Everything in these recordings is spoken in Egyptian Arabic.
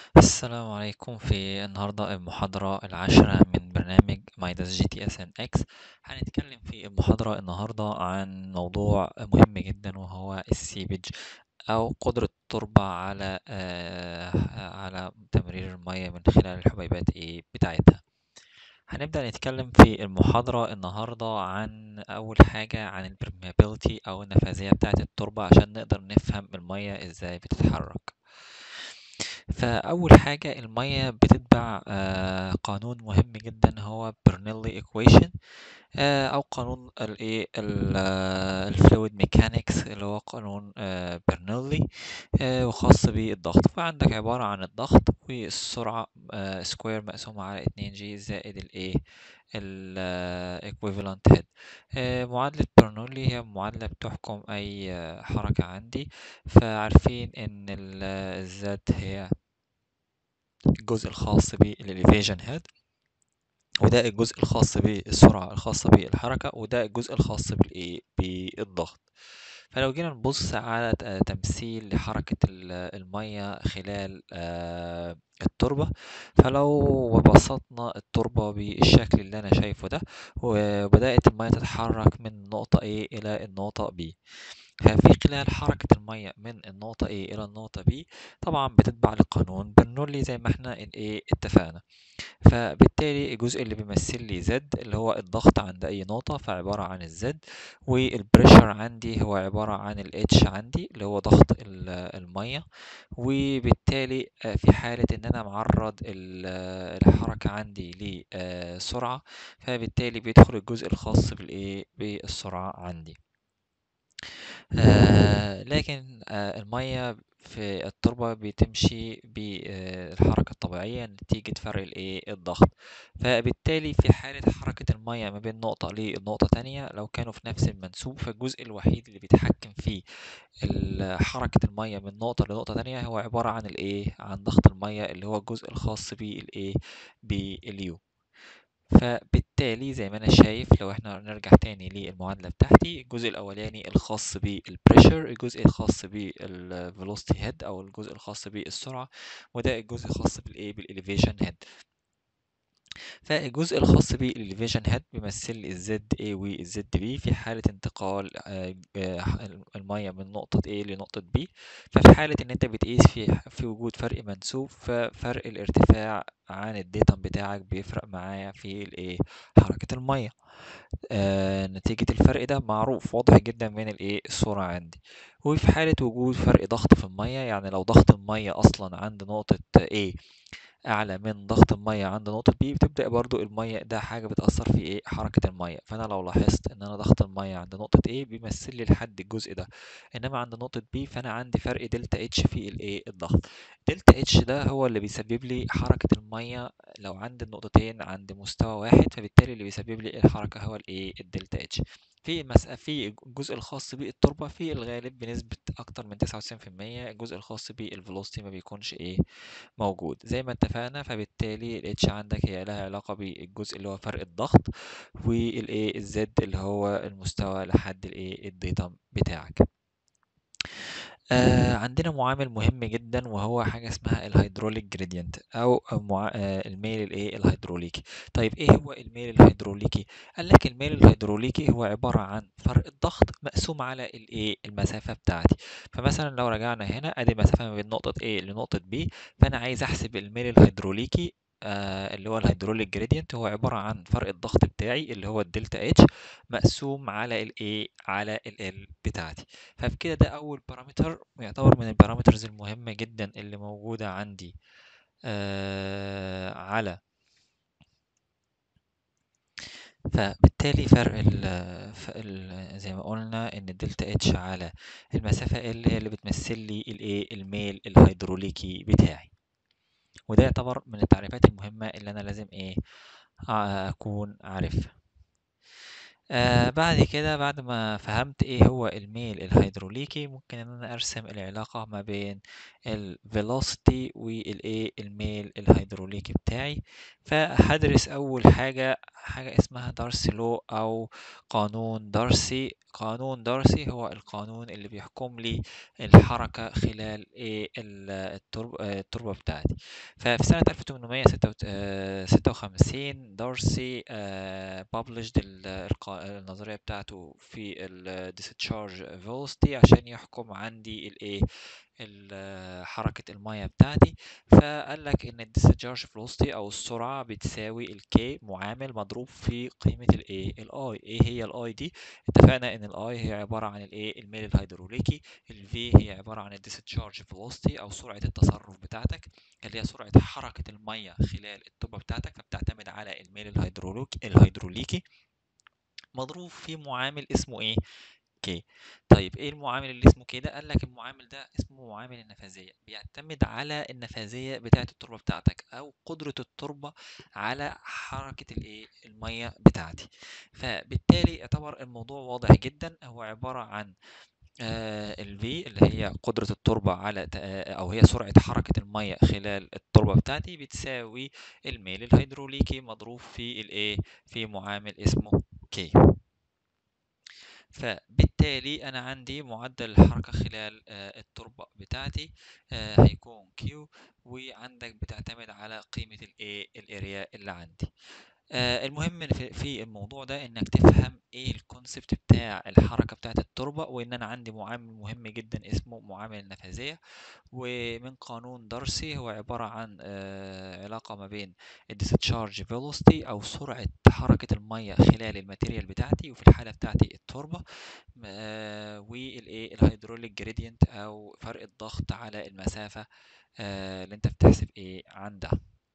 السلام عليكم في النهاردة المحاضرة العاشرة من برنامج مايداس جي تي اس ان اكس هنتكلم في المحاضرة النهاردة عن موضوع مهم جدا وهو السيبج أو قدرة التربة على آه على تمرير المية من خلال الحبيبات إيه بتاعتها هنبدأ نتكلم في المحاضرة النهاردة عن أول حاجة عن البرميابيلتي أو النفاذية بتاعة التربة عشان نقدر نفهم المية إزاي بتتحرك فأول حاجة المية بتتبع آه قانون مهم جدا هو برنيلي equation آه أو قانون الايه الفلويد ميكانيكس اللي هو قانون آه برنيلي وخاص بالضغط فعندك عبارة عن الضغط والسرعة سكوير مقسومة على 2 جي زائد الايه الايكويفالنت هيد معادلة برنولي هي معادلة بتحكم أي حركة عندي فعارفين إن الزد هي الجزء الخاص بالإليفيشن هيد وده الجزء الخاص بالسرعة الخاصة بالحركة وده الجزء الخاص بالإيه بالضغط فلو جينا نبص على تمثيل لحركة المية خلال التربة فلو بسطنا التربة بالشكل اللي أنا شايفه ده وبدأت المية تتحرك من نقطة A إلى النقطة B ففي خلال حركة المية من النقطة A إلى النقطة B طبعا بتتبع لقانون برنولي زي ما احنا ايه اتفقنا فبالتالي الجزء اللي بيمثل لي زد اللي هو الضغط عند أي نقطة فعبارة عن الزد والبريشر عندي هو عبارة عن الاتش عندي اللي هو ضغط المية وبالتالي في حالة إن أنا معرض الحركة عندي لسرعة فبالتالي بيدخل الجزء الخاص بالإيه بالسرعة عندي آه لكن آه المية في التربة بتمشي بالحركة الطبيعية نتيجة فرق الايه الضغط فبالتالي في حالة حركة المية ما بين نقطة لنقطة تانية لو كانوا في نفس المنسوب فالجزء الوحيد اللي بيتحكم فيه حركة المية من نقطة لنقطة تانية هو عبارة عن الايه عن ضغط المية اللي هو الجزء الخاص بالايه باليو فبالتالي زي ما انا شايف لو احنا نرجع تاني للمعادلة بتاعتي الجزء الاولاني الخاص بالبريشر الجزء الخاص بالفيلوسيتي هيد او الجزء الخاص بالسرعة وده الجزء الخاص بالايه بالاليفيشن هيد فالجزء الخاص بالإليفيشن هيد بيمثل الزد A والزد B في حالة انتقال المية من نقطة A لنقطة B ففي حالة إن أنت بتقيس في في وجود فرق منسوب ففرق الارتفاع عن الديتم بتاعك بيفرق معايا في الايه حركة المية آه نتيجة الفرق ده معروف واضح جدا من الايه الصورة عندي وفي حالة وجود فرق ضغط في المية يعني لو ضغط المية أصلا عند نقطة A اعلى من ضغط الميه عند نقطه بي بتبدا برضو الميه ده حاجه بتاثر في ايه حركه الميه فانا لو لاحظت ان انا ضغط الميه عند نقطه A بيمثل لي لحد الجزء ده انما عند نقطه B فانا عندي فرق دلتا اتش في الايه الضغط دلتا اتش ده هو اللي بيسبب لي حركه الميه لو عند النقطتين عند مستوى واحد فبالتالي اللي بيسبب لي الحركه هو الايه الدلتا اتش في المسألة في الجزء الخاص بالتربة في الغالب بنسبة أكتر من 99% الجزء الخاص بالفيلوسيتي ما بيكونش إيه موجود زي ما اتفقنا فبالتالي ال H عندك هي لها علاقة بالجزء اللي هو فرق الضغط والايه الزد اللي هو المستوى لحد الايه الديتم بتاعك آه عندنا معامل مهم جدا وهو حاجة اسمها الهيدروليك جريدينت أو مع... آه الميل الإيه الهيدروليكي طيب إيه هو الميل الهيدروليكي؟ قال لك الميل الهيدروليكي هو عبارة عن فرق الضغط مقسوم على الإيه المسافة بتاعتي فمثلا لو رجعنا هنا أدي المسافة ما بين نقطة A لنقطة B فأنا عايز أحسب الميل الهيدروليكي آه اللي هو الهيدروليك جريدينت هو عبارة عن فرق الضغط بتاعي اللي هو الدلتا اتش مقسوم على الايه على ال بتاعتي فبكده ده أول بارامتر يعتبر من البارامترز المهمة جدا اللي موجودة عندي آه على فبالتالي فرق ال ال زي ما قلنا ان الدلتا اتش على المسافة ال هي اللي بتمثل لي الايه الميل الهيدروليكي بتاعي وده يعتبر من التعريفات المهمة اللي أنا لازم إيه أكون عارفها آه بعد كده بعد ما فهمت ايه هو الميل الهيدروليكي ممكن ان انا ارسم العلاقة ما بين الفيلوسيتي والايه الميل الهيدروليكي بتاعي فهدرس اول حاجة حاجة اسمها دارسي لو أو قانون دارسي قانون دارسي هو القانون اللي بيحكم لي الحركة خلال إيه التربة, التربة بتاعتي ففي سنة 1856 دارسي published النظرية بتاعته في ال discharge velocity عشان يحكم عندي الايه حركة المية بتاعتي فقال لك ان الديسشارج فلوستي او السرعة بتساوي الكي معامل مضروب في قيمة الايه الاي ايه هي الاي دي اتفقنا ان الاي هي عبارة عن الايه الميل الهيدروليكي الفي هي عبارة عن الديسشارج فلوستي او سرعة التصرف بتاعتك اللي هي سرعة حركة المية خلال التوبة بتاعتك فبتعتمد على الميل الهيدروليكي الهيدروليكي مضروب في معامل اسمه ايه كي طيب ايه المعامل اللي اسمه كده قال لك المعامل ده اسمه معامل النفاذيه بيعتمد على النفاذيه بتاعه التربه بتاعتك او قدره التربه على حركه الايه الميه بتاعتي فبالتالي يعتبر الموضوع واضح جدا هو عباره عن ال V اللي هي قدرة التربة على أو هي سرعة حركة المية خلال التربة بتاعتي بتساوي الميل الهيدروليكي مضروب في الايه في معامل اسمه K فبالتالي أنا عندي معدل الحركة خلال التربة بتاعتي هيكون Q وعندك بتعتمد على قيمة الايه الاريا اللي عندي المهم في الموضوع ده انك تفهم ايه الكونسبت بتاع الحركه بتاعه التربه وان انا عندي معامل مهم جدا اسمه معامل النفاذيه ومن قانون دارسي هو عباره عن علاقه ما بين الديسشارج فيلوسيتي او سرعه حركه الميه خلال الماتيريال بتاعتي وفي الحاله بتاعتي التربه والايه الهيدروليك جريدينت او فرق الضغط على المسافه اللي انت بتحسب ايه عندها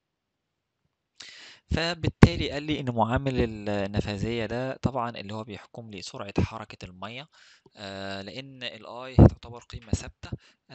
فبالتالي قال لي ان معامل النفاذيه ده طبعا اللي هو بيحكم لي سرعه حركه الميه آه لان الاي تعتبر قيمه ثابته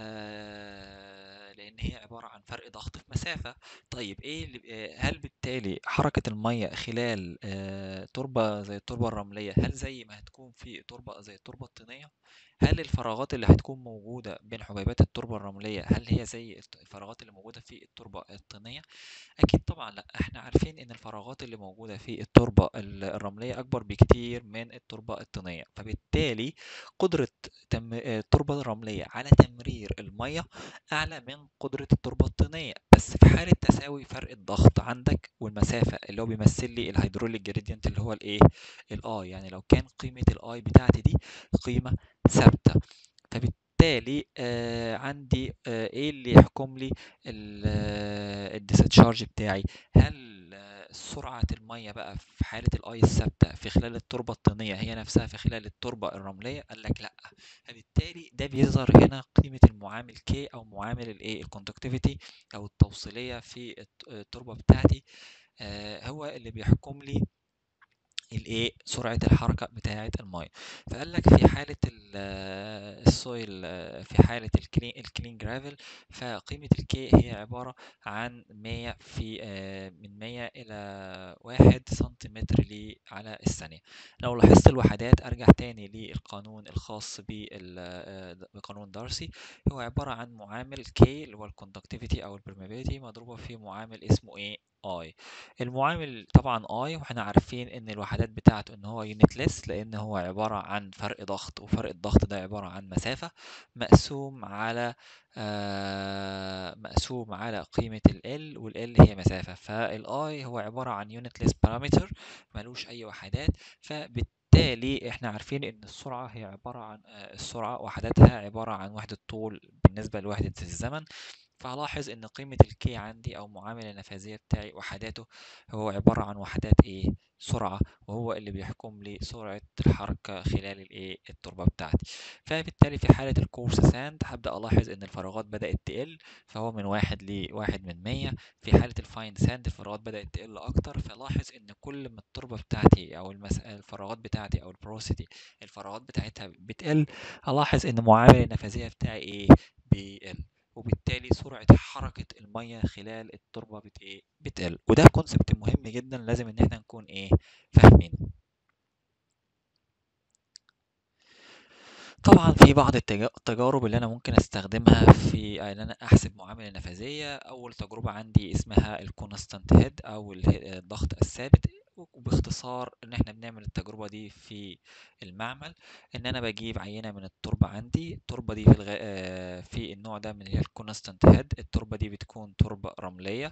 آه لان هي عباره عن فرق ضغط في مسافه طيب ايه اللي هل بالتالي حركه الميه خلال آه تربه زي التربه الرمليه هل زي ما هتكون في تربه زي التربه الطينيه هل الفراغات اللي هتكون موجودة بين حبيبات التربة الرملية هل هي زي الفراغات اللي موجودة في التربة الطينية؟ أكيد طبعا لأ احنا عارفين إن الفراغات اللي موجودة في التربة الرملية أكبر بكتير من التربة الطينية فبالتالي قدرة تم... التربة الرملية على تمرير المية أعلى من قدرة التربة الطينية بس في حالة تساوي فرق الضغط عندك والمسافة اللي هو بيمثل لي الهيدروليك جريدينت اللي هو الايه الاي يعني لو كان قيمة الاي بتاعتي دي قيمة ثابتة فبالتالي آه عندي آه ايه اللي يحكم لي الديسشارج بتاعي هل سرعة المية بقى في حالة الاي الثابتة في خلال التربة الطينية هي نفسها في خلال التربة الرملية قال لك لا فبالتالي ده بيظهر هنا قيمة المعامل K او معامل الايه الكوندكتيفيتي او التوصيلية في التربة بتاعتي آه هو اللي بيحكم لي الايه سرعه الحركه بتاعه الميه فقال لك في حاله السويل في حاله الكلين الكلين جرافل فقيمه الكي هي عباره عن 100 في من 100 الى 1 سنتيمتر لي على الثانيه لو لاحظت الوحدات ارجع تاني للقانون الخاص بقانون دارسي هو عباره عن معامل كي اللي هو الكوندكتيفيتي او البرميابيليتي مضروبه في معامل اسمه ايه اي المعامل طبعا اي واحنا عارفين ان الوحدات بتاعته ان هو يونتلس لان هو عباره عن فرق ضغط وفرق الضغط ده عباره عن مسافه مقسوم على آه مقسوم على قيمه ال وال هي مسافه فالاي هو عباره عن يونتلس بارامتر ملوش اي وحدات فبالتالي احنا عارفين ان السرعه هي عباره عن السرعه وحداتها عباره عن وحده طول بالنسبه لوحده الزمن فهلاحظ ان قيمة الكي عندي او معامل النفاذية بتاعي وحداته هو عبارة عن وحدات ايه سرعة وهو اللي بيحكم لي سرعة الحركة خلال الايه التربة بتاعتي فبالتالي في حالة الكورس ساند هبدأ الاحظ ان الفراغات بدأت تقل فهو من واحد لواحد من مية في حالة الفاين ساند الفراغات بدأت تقل اكتر فلاحظ ان كل ما التربة بتاعتي او المس... الفراغات بتاعتي او البروسيتي الفراغات بتاعتها بتقل الاحظ ان معامل النفاذية بتاعي ايه بيقل وبالتالي سرعة حركة المية خلال التربة بت ايه بتقل وده كونسبت مهم جدا لازم ان احنا نكون ايه فاهمينه طبعا في بعض التجارب اللي انا ممكن استخدمها في ان انا احسب معامله نفاذيه اول تجربه عندي اسمها الكونستانت هيد او الضغط الثابت باختصار ان احنا بنعمل التجربة دي في المعمل ان انا بجيب عينة من التربة عندي التربة دي في, الغ... آه، في النوع ده من اللي هي الكونستانت هيد التربة دي بتكون تربة رملية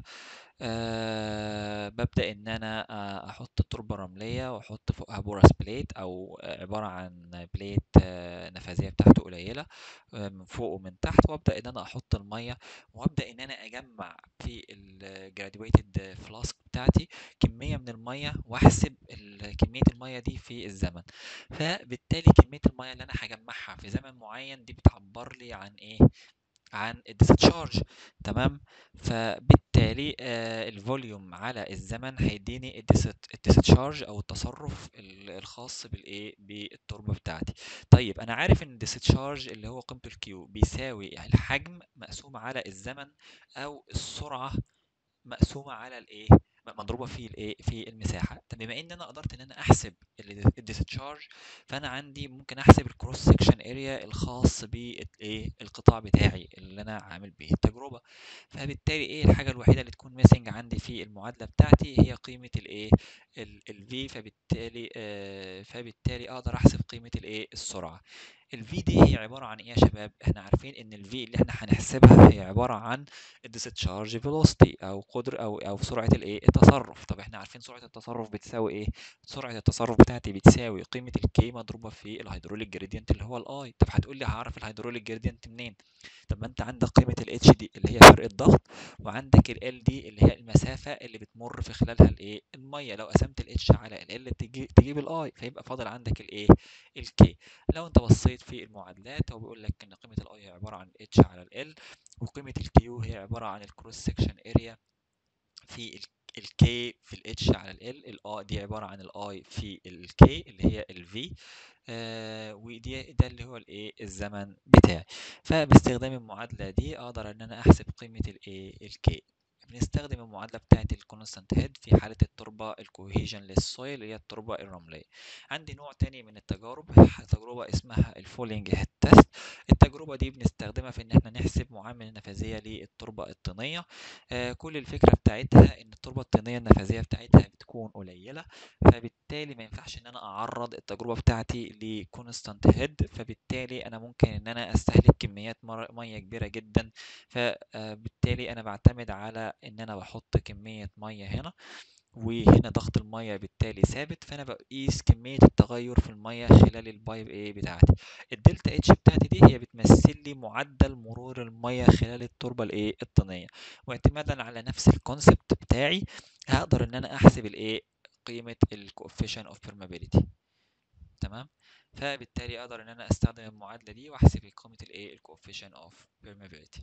أه ببدأ إن أنا آه، أحط التربة رملية وأحط فوقها بورس بليت أو عبارة عن بليت آه، نفاذية بتاعته قليلة آه، من فوق ومن تحت وأبدأ إن أنا أحط المية وأبدأ إن أنا أجمع في الجراديويتد فلاسك بتاعتي كمية من المية وأحسب ال- كمية المية دي في الزمن فبالتالي كمية المية اللي أنا هجمعها في زمن معين دي بتعبر لي عن إيه؟ عن الديسشارج تمام فبالتالي آه، الفوليوم على الزمن هيديني الديسشارج او التصرف ال- الخاص بالايه بالتربه بتاعتي طيب انا عارف ان الديسشارج اللي هو قيمته الكيو بيساوي الحجم مقسوم على الزمن او السرعه مقسومه على الايه مضروبه في الايه في المساحه طب بما ان انا قدرت ان انا احسب الديسشارج فانا عندي ممكن احسب الكروس سكشن اريا الخاص بالايه القطاع بتاعي اللي انا عامل بيه التجربه فبالتالي ايه الحاجه الوحيده اللي تكون ميسنج عندي في المعادله بتاعتي هي قيمه الايه الفي فبالتالي آه فبالتالي اقدر احسب قيمه الايه السرعه الفي دي هي عباره عن ايه يا شباب احنا عارفين ان الفي اللي احنا هنحسبها هي عباره عن الديسشارج فيلوسيتي او قدر او او سرعه الايه التصرف طب احنا عارفين سرعه التصرف بتساوي ايه سرعه التصرف بتاعتي بتساوي قيمه الكي مضروبه في الهيدروليك جريدينت اللي هو الاي طب هتقول لي هعرف الهيدروليك جريدينت منين طب ما انت عندك قيمه الاتش دي اللي هي فرق الضغط وعندك ال دي اللي هي المسافه اللي بتمر في خلالها الايه الميه لو قسمت الاتش على ال تجيب تجيب الاي فيبقى فاضل عندك الايه الكي لو انت بصيت في المعادلات هو بيقول لك ان قيمه الاي هي عباره عن اتش على ال وقيمه الكيو هي عباره عن الكروس سكشن اريا في الكي في الاتش على ال الاي دي عباره عن الاي في الكي اللي هي الفي آه ودي ده اللي هو الايه الزمن بتاعي فباستخدام المعادله دي اقدر ان انا احسب قيمه الايه الكي بنستخدم المعادله بتاعه الكونستانت هيد في حاله التربه الكوهيجن للسويل اللي هي التربه الرمليه عندي نوع تاني من التجارب تجربه اسمها الفولينج هيد تيست التجربه دي بنستخدمها في ان احنا نحسب معامل النفاذيه للتربه الطينيه آه كل الفكره بتاعتها ان التربه الطينيه النفاذيه بتاعتها بتكون قليله فبالتالي ما ينفعش ان انا اعرض التجربه بتاعتي لكونستانت هيد فبالتالي انا ممكن ان انا استهلك كميات ميه كبيره جدا فبالتالي انا بعتمد على ان انا بحط كميه ميه هنا وهنا ضغط الميه بالتالي ثابت فانا بقيس كميه التغير في الميه خلال البايب ايه بتاعتي الدلتا اتش بتاعتي دي هي بتمثل لي معدل مرور الميه خلال التربه الايه الطينيه واعتمادا على نفس الكونسبت بتاعي هقدر ان انا احسب الايه قيمه الكوفيشن اوف بيرمابيليتي تمام فبالتالي اقدر ان انا استخدم المعادله دي واحسب قيمه الايه الكوفيشن اوف بيرمابيليتي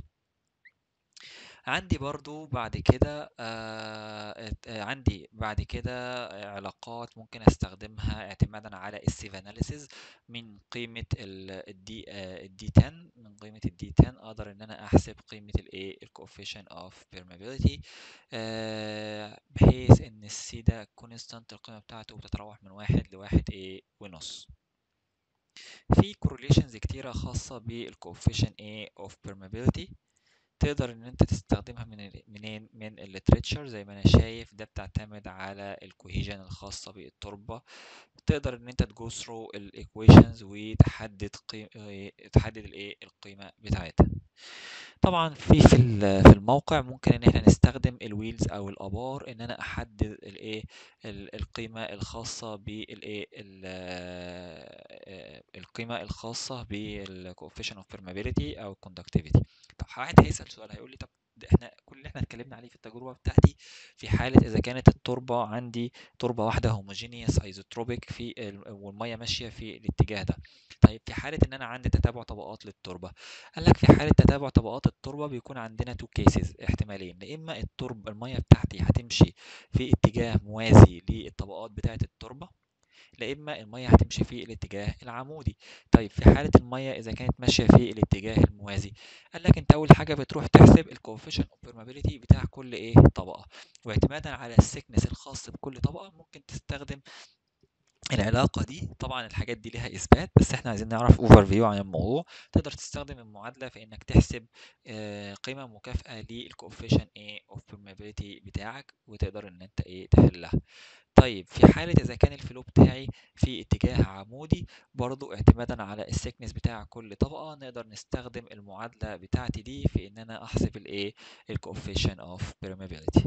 عندي برضو بعد كده آه عندي بعد كده علاقات ممكن استخدمها اعتمادا على السيف اناليسيز من قيمة الدي الدي 10 من قيمة الدي 10 اقدر ان انا احسب قيمة الايه الكوفيشن اوف بيرمابيليتي بحيث ان السي ده كونستانت القيمة بتاعته بتتراوح من واحد لواحد ايه ونص في كورليشنز كتيرة خاصة بالكوفيشن ايه اوف بيرمابيليتي تقدر ان انت تستخدمها من منين من الليتريتشر زي ما انا شايف ده بتعتمد على الكوهيجن الخاصه بالتربه تقدر ان انت تجو ثرو الايكويشنز وتحدد قيم تحدد الايه القيمه بتاعتها طبعا في في في الموقع ممكن ان احنا نستخدم الويلز او الابار ان انا احدد الايه القيمه الخاصه بالايه القيمه الخاصه بالكوفيشن اوف بيرمابيليتي او الكوندكتيفيتي طب واحد هيسال سؤال هيقول لي طب ده احنا كل اللي احنا اتكلمنا عليه في التجربه بتاعتي في حاله اذا كانت التربه عندي تربه واحده هوموجينيوس ايزوتروبيك في والميه ماشيه في الاتجاه ده طيب في حاله ان انا عندي تتابع طبقات للتربه قال لك في حاله تتابع طبقات التربه بيكون عندنا تو كيسز احتمالين يا اما التربه الميه بتاعتي هتمشي في اتجاه موازي للطبقات بتاعه التربه لا اما الميه هتمشي في الاتجاه العمودي طيب في حاله الميه اذا كانت ماشيه في الاتجاه الموازي قال لك انت اول حاجه بتروح تحسب الكوفيشن اوف بيرمابيليتي بتاع كل ايه طبقه واعتمادا على السكنس الخاص بكل طبقه ممكن تستخدم العلاقة دي طبعا الحاجات دي ليها إثبات بس احنا عايزين نعرف اوفر فيو عن الموضوع تقدر تستخدم المعادلة في انك تحسب آه، قيمة مكافأة للكوفيشن ايه اوف permeability بتاعك وتقدر ان انت ايه تحلها طيب في حالة إذا كان الفلو بتاعي في اتجاه عمودي برضو اعتمادا على السكنس بتاع كل طبقة نقدر نستخدم المعادلة بتاعتي دي في إن أنا أحسب الإيه الكوفيشن اوف permeability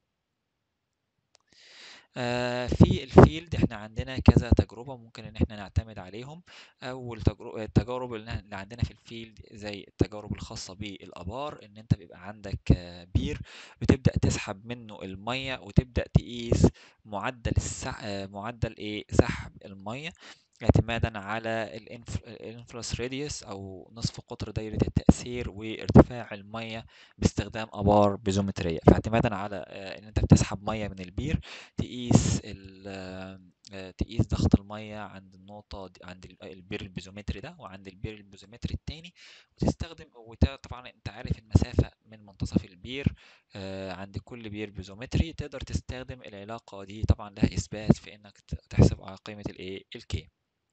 آه، في الفيلد احنا عندنا كذا تجربة ممكن ان احنا نعتمد عليهم اول تجربة التجارب اللي اللي عندنا في الفيلد زي التجارب الخاصة بالابار ان انت بيبقى عندك آه، بير بتبدأ تسحب منه المية وتبدأ تقيس معدل السح... آه، معدل ايه سحب المية اعتمادا على الانفلوس راديوس او نصف قطر دايرة التأثير وارتفاع المية باستخدام ابار بيزومترية فاعتمادا على آه، ان انت بتسحب مية من البير تقيس ال آه، تقيس ضغط المية عند النقطة دي عند ال- البير البيزومتري ده وعند البير البيزومتري التاني وتستخدم وت- طبعا انت عارف المسافة من منتصف البير آه، عند كل بير بيزومتري تقدر تستخدم العلاقة دي طبعا لها إثبات في إنك ت- تحسب على قيمة الإيه الكي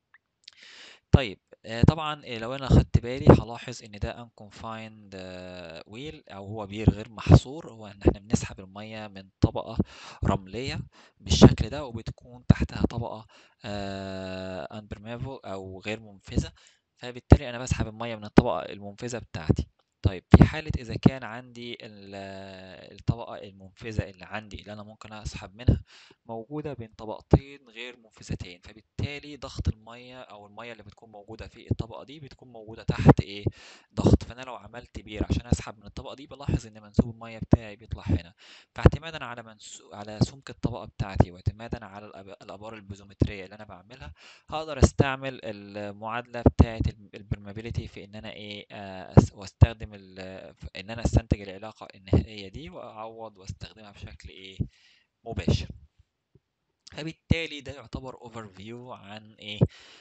طيب آه، طبعا آه، لو انا خدت بالي هلاحظ ان ده unconfined ويل او هو بير غير محصور هو ان احنا بنسحب المية من طبقة رملية بالشكل ده وبتكون تحتها طبقة آه، unpermeable او غير منفذة فبالتالي انا بسحب المية من الطبقة المنفذة بتاعتي طيب في حالة إذا كان عندي ال- الطبقة المنفذة اللي عندي اللي أنا ممكن أسحب منها موجودة بين طبقتين غير منفذتين فبالتالي ضغط المية أو المية اللي بتكون موجودة في الطبقة دي بتكون موجودة تحت إيه ضغط فأنا لو عملت بير عشان أسحب من الطبقة دي بلاحظ إن منسوب المية بتاعي بيطلع هنا فاعتمادا على منسو... على سمك الطبقة بتاعتي واعتمادا على الأب- الآبار البيزومترية اللي أنا بعملها هقدر استعمل المعادلة بتاعة البرمابيليتي في ان انا ايه آه، أس- واستخدم ال- في ان انا استنتج العلاقة النهائية دي واعوض واستخدمها بشكل ايه مباشر فبالتالي ده يعتبر اوفر فيو عن ايه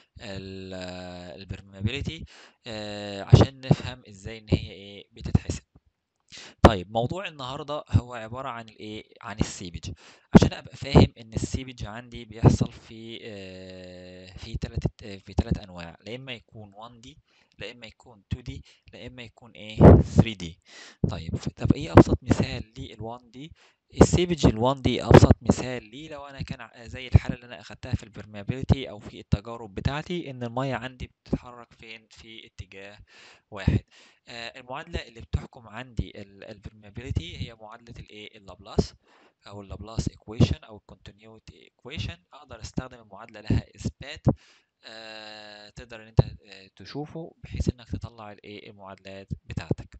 البرمابيليتي عشان نفهم ازاي ان هي ايه بتتحسب طيب موضوع النهارده هو عبارة عن الايه عن السيبج عشان ابقى فاهم ان السيبج عندي بيحصل في آه، في ثلاث في ثلاث انواع لا اما يكون 1D لا اما يكون 2D لا اما يكون ايه 3D طيب ف- طب ايه ابسط مثال لل 1D السيبج ال 1D ابسط مثال ليه لو انا كان ع- زي الحالة اللي انا اخدتها في البرميابيليتي او في التجارب بتاعتي ان المية عندي بتتحرك فين في اتجاه واحد آه، المعادلة اللي بتحكم عندي البرميابيليتي هي معادلة الايه اللابلاس او اللابلاس ايكويشن او الكونتينيوتي ايكويشن اقدر استخدم المعادلة لها اثبات آه، تقدر ان انت آه، تشوفه بحيث انك تطلع الايه المعادلات بتاعتك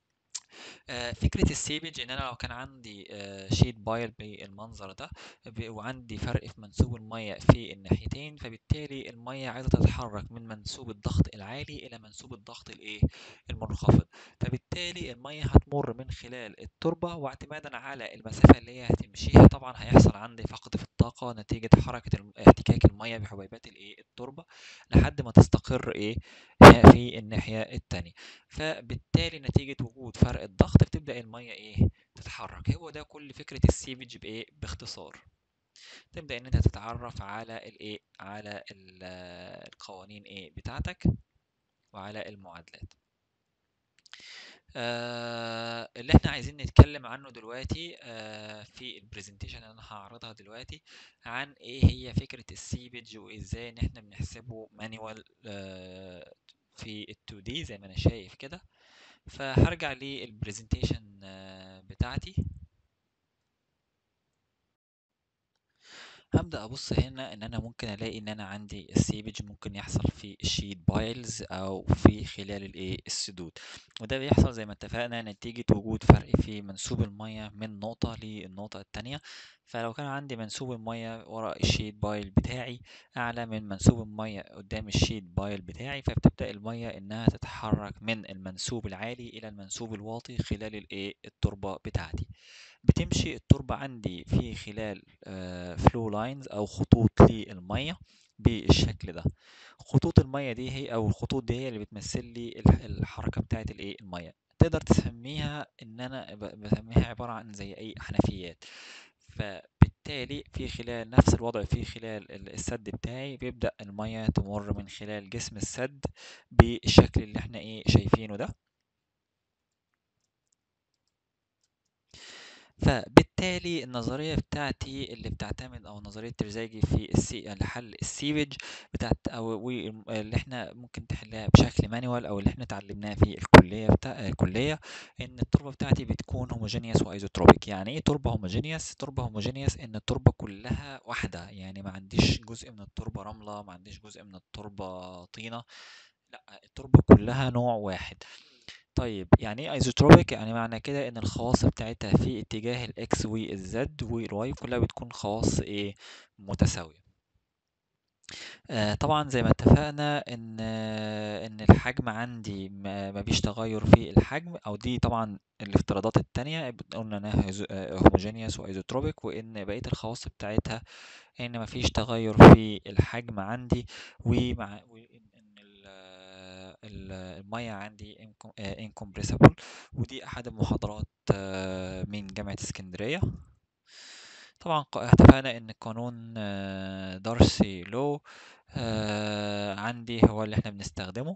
آه، فكرة السيبج إن أنا لو كان عندي آه، شيت بايل بالمنظر ده ب- وعندي فرق في منسوب المية في الناحيتين فبالتالي المية عايزة تتحرك من منسوب الضغط العالي إلى منسوب الضغط الإيه المنخفض فبالتالي المية هتمر من خلال التربة واعتمادا على المسافة اللي هي هتمشيها طبعا هيحصل عندي فقد في الطاقة نتيجة حركة الم- احتكاك المية بحبيبات الإيه التربة لحد ما تستقر إيه في الناحية التانية فبالتالي نتيجة وجود فرق الضغط بتبدأ المية ايه تتحرك هو ده كل فكرة السيفج بايه باختصار تبدأ ان انت تتعرف على الايه على ال- القوانين ايه بتاعتك وعلى المعادلات آه اللي احنا عايزين نتكلم عنه دلوقتي آه في البرزنتيشن اللي انا هعرضها دلوقتي عن ايه هي فكرة السيفج وازاي ان احنا بنحسبه مانيوال آه في ال 2D زي ما انا شايف كده فهرجع للبرزنتيشن بتاعتي هبدأ أبص هنا إن أنا ممكن ألاقي إن أنا عندي السيبج ممكن يحصل في الشيت بايلز أو في خلال الإيه السدود وده بيحصل زي ما اتفقنا نتيجة وجود فرق في منسوب المية من نقطة للنقطة التانية فلو كان عندي منسوب المية وراء الشيت بايل بتاعي أعلى من منسوب المية قدام الشيت بايل بتاعي فبتبدأ المية إنها تتحرك من المنسوب العالي إلى المنسوب الواطي خلال الإيه التربة بتاعتي بتمشي التربة عندي في خلال فلو لاينز أو خطوط للمية بالشكل ده خطوط المية دي هي أو الخطوط دي هي اللي بتمثل لي الح- الحركة بتاعة الإيه المية تقدر تسميها إن أنا ب- بسميها عبارة عن زي أي حنفيات فبالتالي فبالتالي في خلال نفس الوضع في خلال ال- السد بتاعي بيبدأ المية تمر من خلال جسم السد بالشكل اللي احنا ايه شايفينه ده فبالتالي النظرية بتاعتي اللي بتعتمد أو نظرية ترزاجي في السي لحل السيوج بتاعت أو و- اللي احنا ممكن تحلها بشكل مانوال أو اللي احنا اتعلمناه في الكلية بتاع الكلية إن التربة بتاعتي بتكون هوموجينيوس وأيزوتروبيك يعني إيه تربة هوموجينيوس؟ تربة هوموجينيوس إن التربة كلها واحدة يعني ما عنديش جزء من التربة رملة ما عنديش جزء من التربة طينة لا التربة كلها نوع واحد طيب يعني ايه ايزوتروبيك يعني معنى كده ان الخواص بتاعتها في اتجاه الاكس والزد والواي كلها بتكون خواص ايه متساويه آه طبعا زي ما اتفقنا ان آه ان الحجم عندي ما ما فيش تغير في الحجم او دي طبعا الافتراضات التانية قلنا انها هوموجينيوس وايزوتروبيك وان بقيه الخواص بتاعتها ان ما فيش تغير في الحجم عندي ومع وان إن ال- ال- الميه عندي incompressible ودي احد المحاضرات آه، من جامعة اسكندرية طبعا ق- اتفقنا ان قانون آه، دارسي لو آه، عندي هو اللي احنا بنستخدمه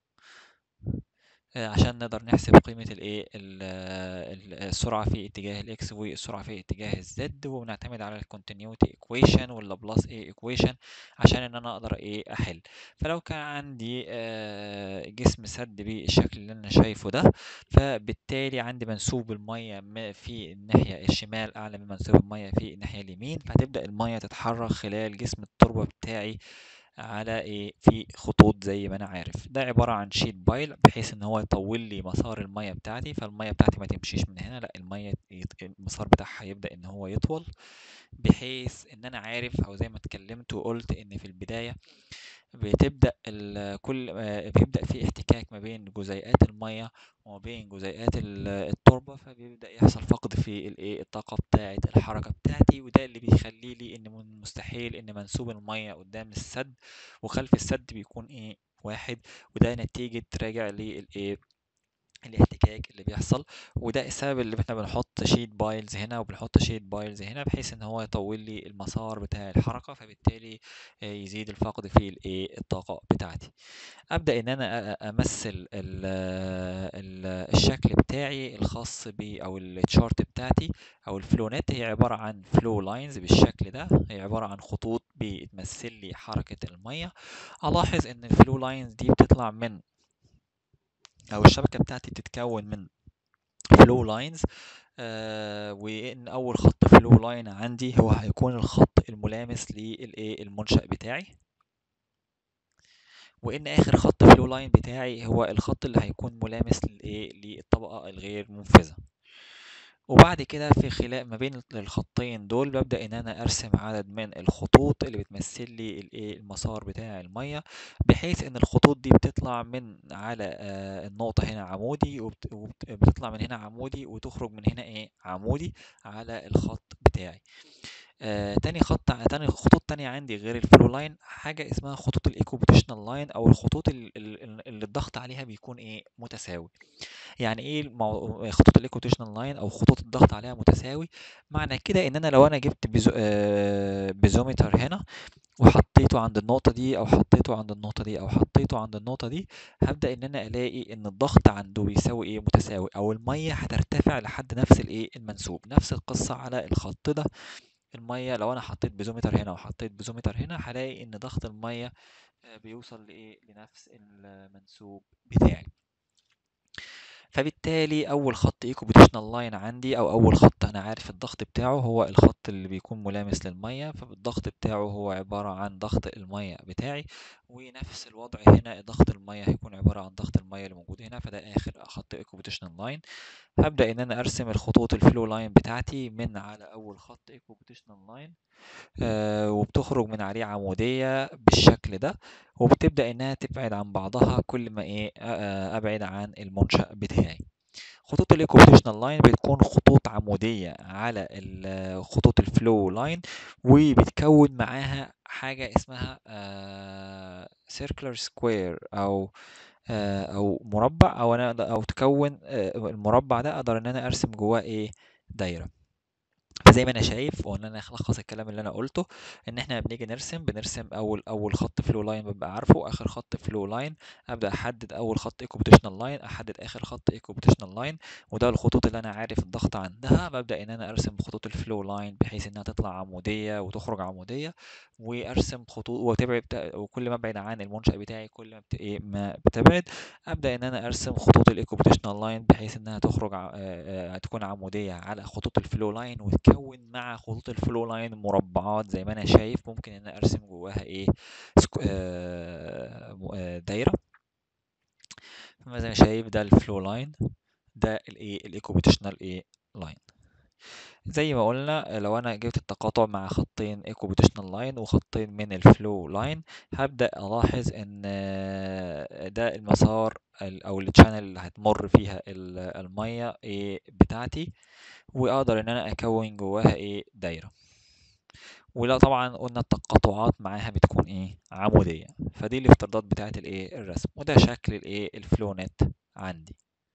آه، عشان نقدر نحسب قيمة الايه ال- ال- السرعة في اتجاه الاكس والسرعة في اتجاه الزد ونعتمد على الكونتينيوتي ايكويشن واللابلاس ايه ايكويشن عشان ان انا اقدر ايه احل فلو كان عندي آه، جسم سد بالشكل اللي انا شايفه ده فبالتالي عندي منسوب المية م- في الناحية الشمال اعلى من منسوب المية في الناحية اليمين فهتبدأ المية تتحرك خلال جسم التربة بتاعي على ايه في خطوط زي ما انا عارف ده عبارة عن شيت بايل بحيث ان هو يطول لي مسار المية بتاعتي فالمية بتاعتي ما تمشيش من هنا لا المية يت- المسار بتاعها يبدأ ان هو يطول بحيث ان انا عارف او زي ما اتكلمت وقلت ان في البداية بتبدأ ال- كل آه، بيبدأ في احتكاك ما بين جزيئات المية وما بين جزيئات ال- التربة فبيبدأ يحصل فقد في الايه الطاقة بتاعة الحركة بتاعتي وده اللي بيخلي لي ان من مستحيل ان منسوب المية قدام السد وخلف السد بيكون ايه واحد وده نتيجة راجع للايه الاحتكاك اللي بيحصل وده السبب اللي احنا بنحط شيت بايلز هنا وبنحط شيت بايلز هنا بحيث ان هو يطول لي المسار بتاع الحركة فبالتالي آه، يزيد الفقد في الايه الطاقة بتاعتي ابدا ان انا أ- أ- امثل ال ال الشكل بتاعي الخاص بي او التشارت بتاعتي او الفلونات هي عباره عن فلو لاينز بالشكل ده هي عباره عن خطوط بتمثل لي حركه الميه الاحظ ان الفلو لاينز دي بتطلع من او الشبكه بتاعتي بتتكون من فلو لاينز آه وان اول خط فلو لاين عندي هو هيكون الخط الملامس للايه المنشأ بتاعي وان اخر خط فلو لاين بتاعي هو الخط اللي هيكون ملامس للايه للطبقه الغير منفذه وبعد كده في خلال ما بين الخطين دول ببدأ إن أنا أرسم عدد من الخطوط اللي بتمثل لي الإيه المسار بتاع المية بحيث إن الخطوط دي بتطلع من على آه، النقطة هنا عمودي وبت- وبت- بتطلع من هنا عمودي وتخرج من هنا إيه عمودي على الخط بتاعي آه، تاني خط تاني خطوط تانية عندي غير الفلو لاين حاجة اسمها خطوط الايكوبوتيشنال لاين أو الخطوط ال- ال- اللي الضغط عليها بيكون إيه متساوي يعني ايه المو... خطوط الايكوتيشنال لاين او خطوط الضغط عليها متساوي معنى كده ان انا لو انا جبت بيزو... آه، بيزومتر هنا وحطيته عند النقطة دي او حطيته عند النقطة دي او حطيته عند النقطة دي هبدأ ان انا الاقي ان الضغط عنده بيساوي ايه متساوي او المية هترتفع لحد نفس الايه المنسوب نفس القصة على الخط ده المية لو انا حطيت بيزومتر هنا وحطيت بيزومتر هنا هلاقي ان ضغط المية آه، بيوصل لايه لنفس المنسوب بتاعي فبالتالي اول خط ايكوبوتيشنال لاين عندي او اول خط انا عارف الضغط بتاعه هو الخط اللي بيكون ملامس للميه فالضغط بتاعه هو عباره عن ضغط الميه بتاعي ونفس الوضع هنا ضغط الميه هيكون عباره عن ضغط الميه اللي موجود هنا فده اخر خط ايكوبوتيشنال لاين هبدا ان انا ارسم الخطوط الفلو لاين بتاعتي من على اول خط ايكوبوتيشنال لاين آه، وبتخرج من عليه عمودية بالشكل ده وبتبدأ إنها تبعد عن بعضها كل ما إيه آه، أبعد عن المنشأ بتاعي خطوط الايكوبوتيشنال لاين بتكون خطوط عمودية على ال- خطوط الفلو لاين وبتكون معاها حاجة اسمها سيركلر سكوير أو آه، أو مربع أو أنا أو تكون آه، المربع ده أقدر إن أنا أرسم جواه إيه دايرة فزي ما انا شايف وان انا الخص الكلام اللي انا قلته ان احنا بنيجي نرسم بنرسم اول اول خط فلو لاين ببقى عارفه اخر خط فلو لاين ابدا احدد اول خط ايكوبوتيشنال لاين احدد اخر خط ايكوبوتيشنال لاين وده الخطوط اللي انا عارف الضغط عندها ببدا ان انا ارسم خطوط الفلو لاين بحيث انها تطلع عموديه وتخرج عموديه وارسم خطوط وتبعد وكل ما ابعد عن المنشأ بتاعي كل ما بت... إيه ما بتبعد ابدا ان انا ارسم خطوط الايكوبوتيشنال لاين بحيث انها تخرج ع... آه، آه، تكون عموديه على خطوط الفلو لاين وتكون مع خطوط الفلو لاين مربعات زي ما انا شايف ممكن ان انا ارسم جواها ايه سكو... آه... م- آه، دايره فما زي ما شايف ده الفلو لاين ده الايه الايكوبوتيشنال ايه لاين زي ما قلنا لو انا جبت التقاطع مع خطين ايكوبوتيشنال لاين وخطين من الفلو لاين هبدأ الاحظ ان ده المسار ال- او التشانل اللي هتمر فيها ال- المية ايه بتاعتي واقدر ان انا اكون جواها ايه دايرة ولا طبعا قلنا التقاطعات معاها بتكون ايه عمودية فدي الافتراضات بتاعت الايه الرسم وده شكل الايه الفلو نت عندي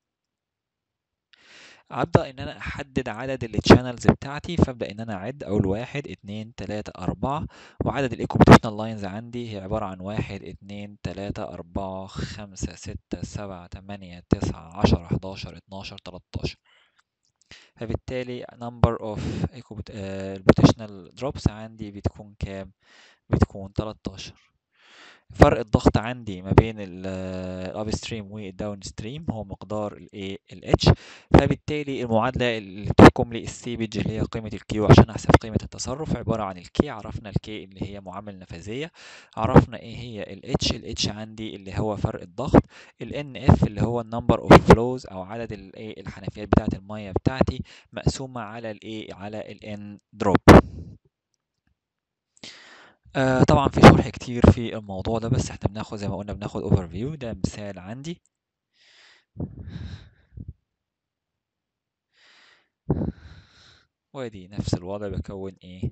ابدا ان انا احدد عدد التشانلز بتاعتي فابدا ان انا اعد اقول واحد اتنين تلاتة اربعة وعدد الايكوبوتيشنال لاينز عندي هي عبارة عن واحد اتنين تلاتة اربعة خمسة ستة سبعة تمانية تسعة عشرة حداشر اتناشر تلاتاشر فبالتالي number of البوتيشنال drops عندي بتكون كام بتكون 13 فرق الضغط عندي ما بين الاب ستريم والداون ستريم هو مقدار الايه الاتش فبالتالي المعادله اللي تحكم لي السيبج اللي هي قيمه الكيو عشان احسب قيمه التصرف عباره عن الكي عرفنا الكي اللي هي معامل نفاذيه عرفنا ايه هي الاتش الاتش عندي اللي هو فرق الضغط الان اف اللي هو النمبر اوف فلوز او عدد الايه الحنفيات بتاعه الميه بتاعتي مقسومه على الايه على الان دروب آه طبعا في شرح كتير في الموضوع ده بس احنا بناخد زي ما قلنا بناخد اوفر فيو ده مثال عندي وادي نفس الوضع بكون ايه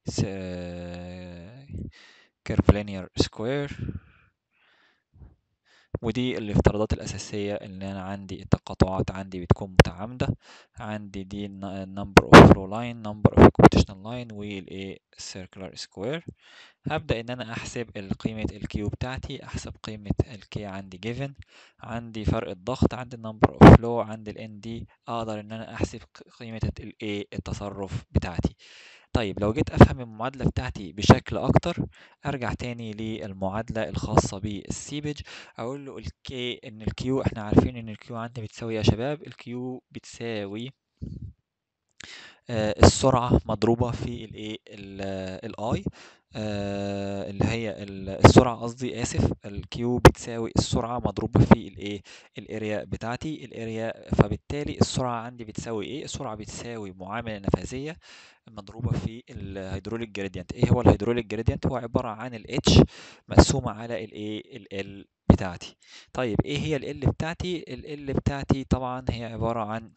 كيرفلينير سكوير ودي الافتراضات الأساسية اللي أنا عندي التقاطعات عندي بتكون متعامدة عندي دي number of flow line number of computational line والايه circular square هبدأ إن أنا أحسب قيمة الكيو بتاعتي أحسب قيمة الكي عندي given عندي فرق الضغط عندي number of flow عندي ال ND أقدر إن أنا أحسب قيمة الايه التصرف بتاعتي طيب لو جيت أفهم المعادلة بتاعتي بشكل أكتر أرجع تاني للمعادلة الخاصة بالسيبج أقول له الكي إن الكيو إحنا عارفين إن الكيو عندي بتساوي يا شباب الكيو بتساوي آه السرعة مضروبة في الايه الاي آه اللي هي السرعة قصدي آسف الكيو بتساوي السرعة مضروبة في الايه الاريا بتاعتي الاريا فبالتالي السرعة عندي بتساوي ايه السرعة بتساوي معاملة نفاذية مضروبة في الهيدروليك جريدينت ايه هو الهيدروليك جريدينت هو عبارة عن الاتش مقسومة على الايه ال بتاعتي طيب ايه هي ال بتاعتي ال بتاعتي طبعا هي عبارة عن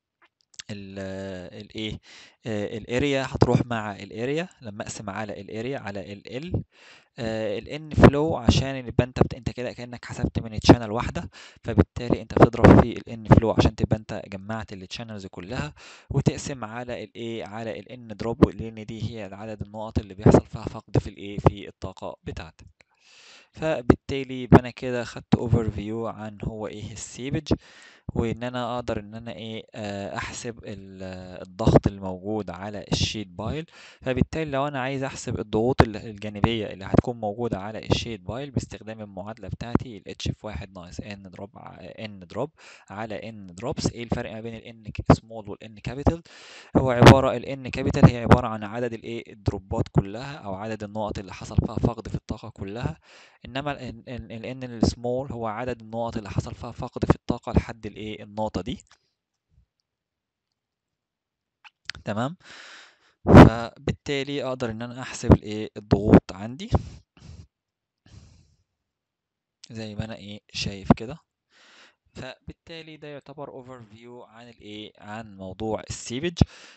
الايه الاريا هتروح مع الاريا لما اقسم على الاريا على ال ال الان فلو عشان يبقى انت بت... انت كده كانك حسبت من تشانل واحده فبالتالي انت بتضرب في الان فلو عشان تبقى انت جمعت التشانلز كلها وتقسم على الايه على الان دروب لان دي هي عدد النقط اللي بيحصل فيها فقد في الايه في الطاقه بتاعتك فبالتالي يبقى انا كده خدت اوفر فيو عن هو ايه السيبج وان انا اقدر ان انا ايه احسب الضغط الموجود على الشيت بايل فبالتالي لو انا عايز احسب الضغوط الجانبيه اللي هتكون موجوده على الشيت بايل باستخدام المعادله بتاعتي ال اتش في واحد ناقص ان دروب ان دروب على ان دروبس ايه الفرق ما بين الان سمول والان كابيتال هو عباره الان كابيتال هي عباره عن عدد الايه الدروبات كلها او عدد النقط اللي حصل فيها فقد في الطاقه كلها انما الان السمول هو عدد النقط اللي حصل فيها فقد في الطاقه لحد الايه النقطه دي تمام فبالتالي اقدر ان انا احسب الايه الضغوط عندي زي ما انا ايه شايف كده فبالتالي ده يعتبر اوفر فيو عن الايه عن موضوع السيبج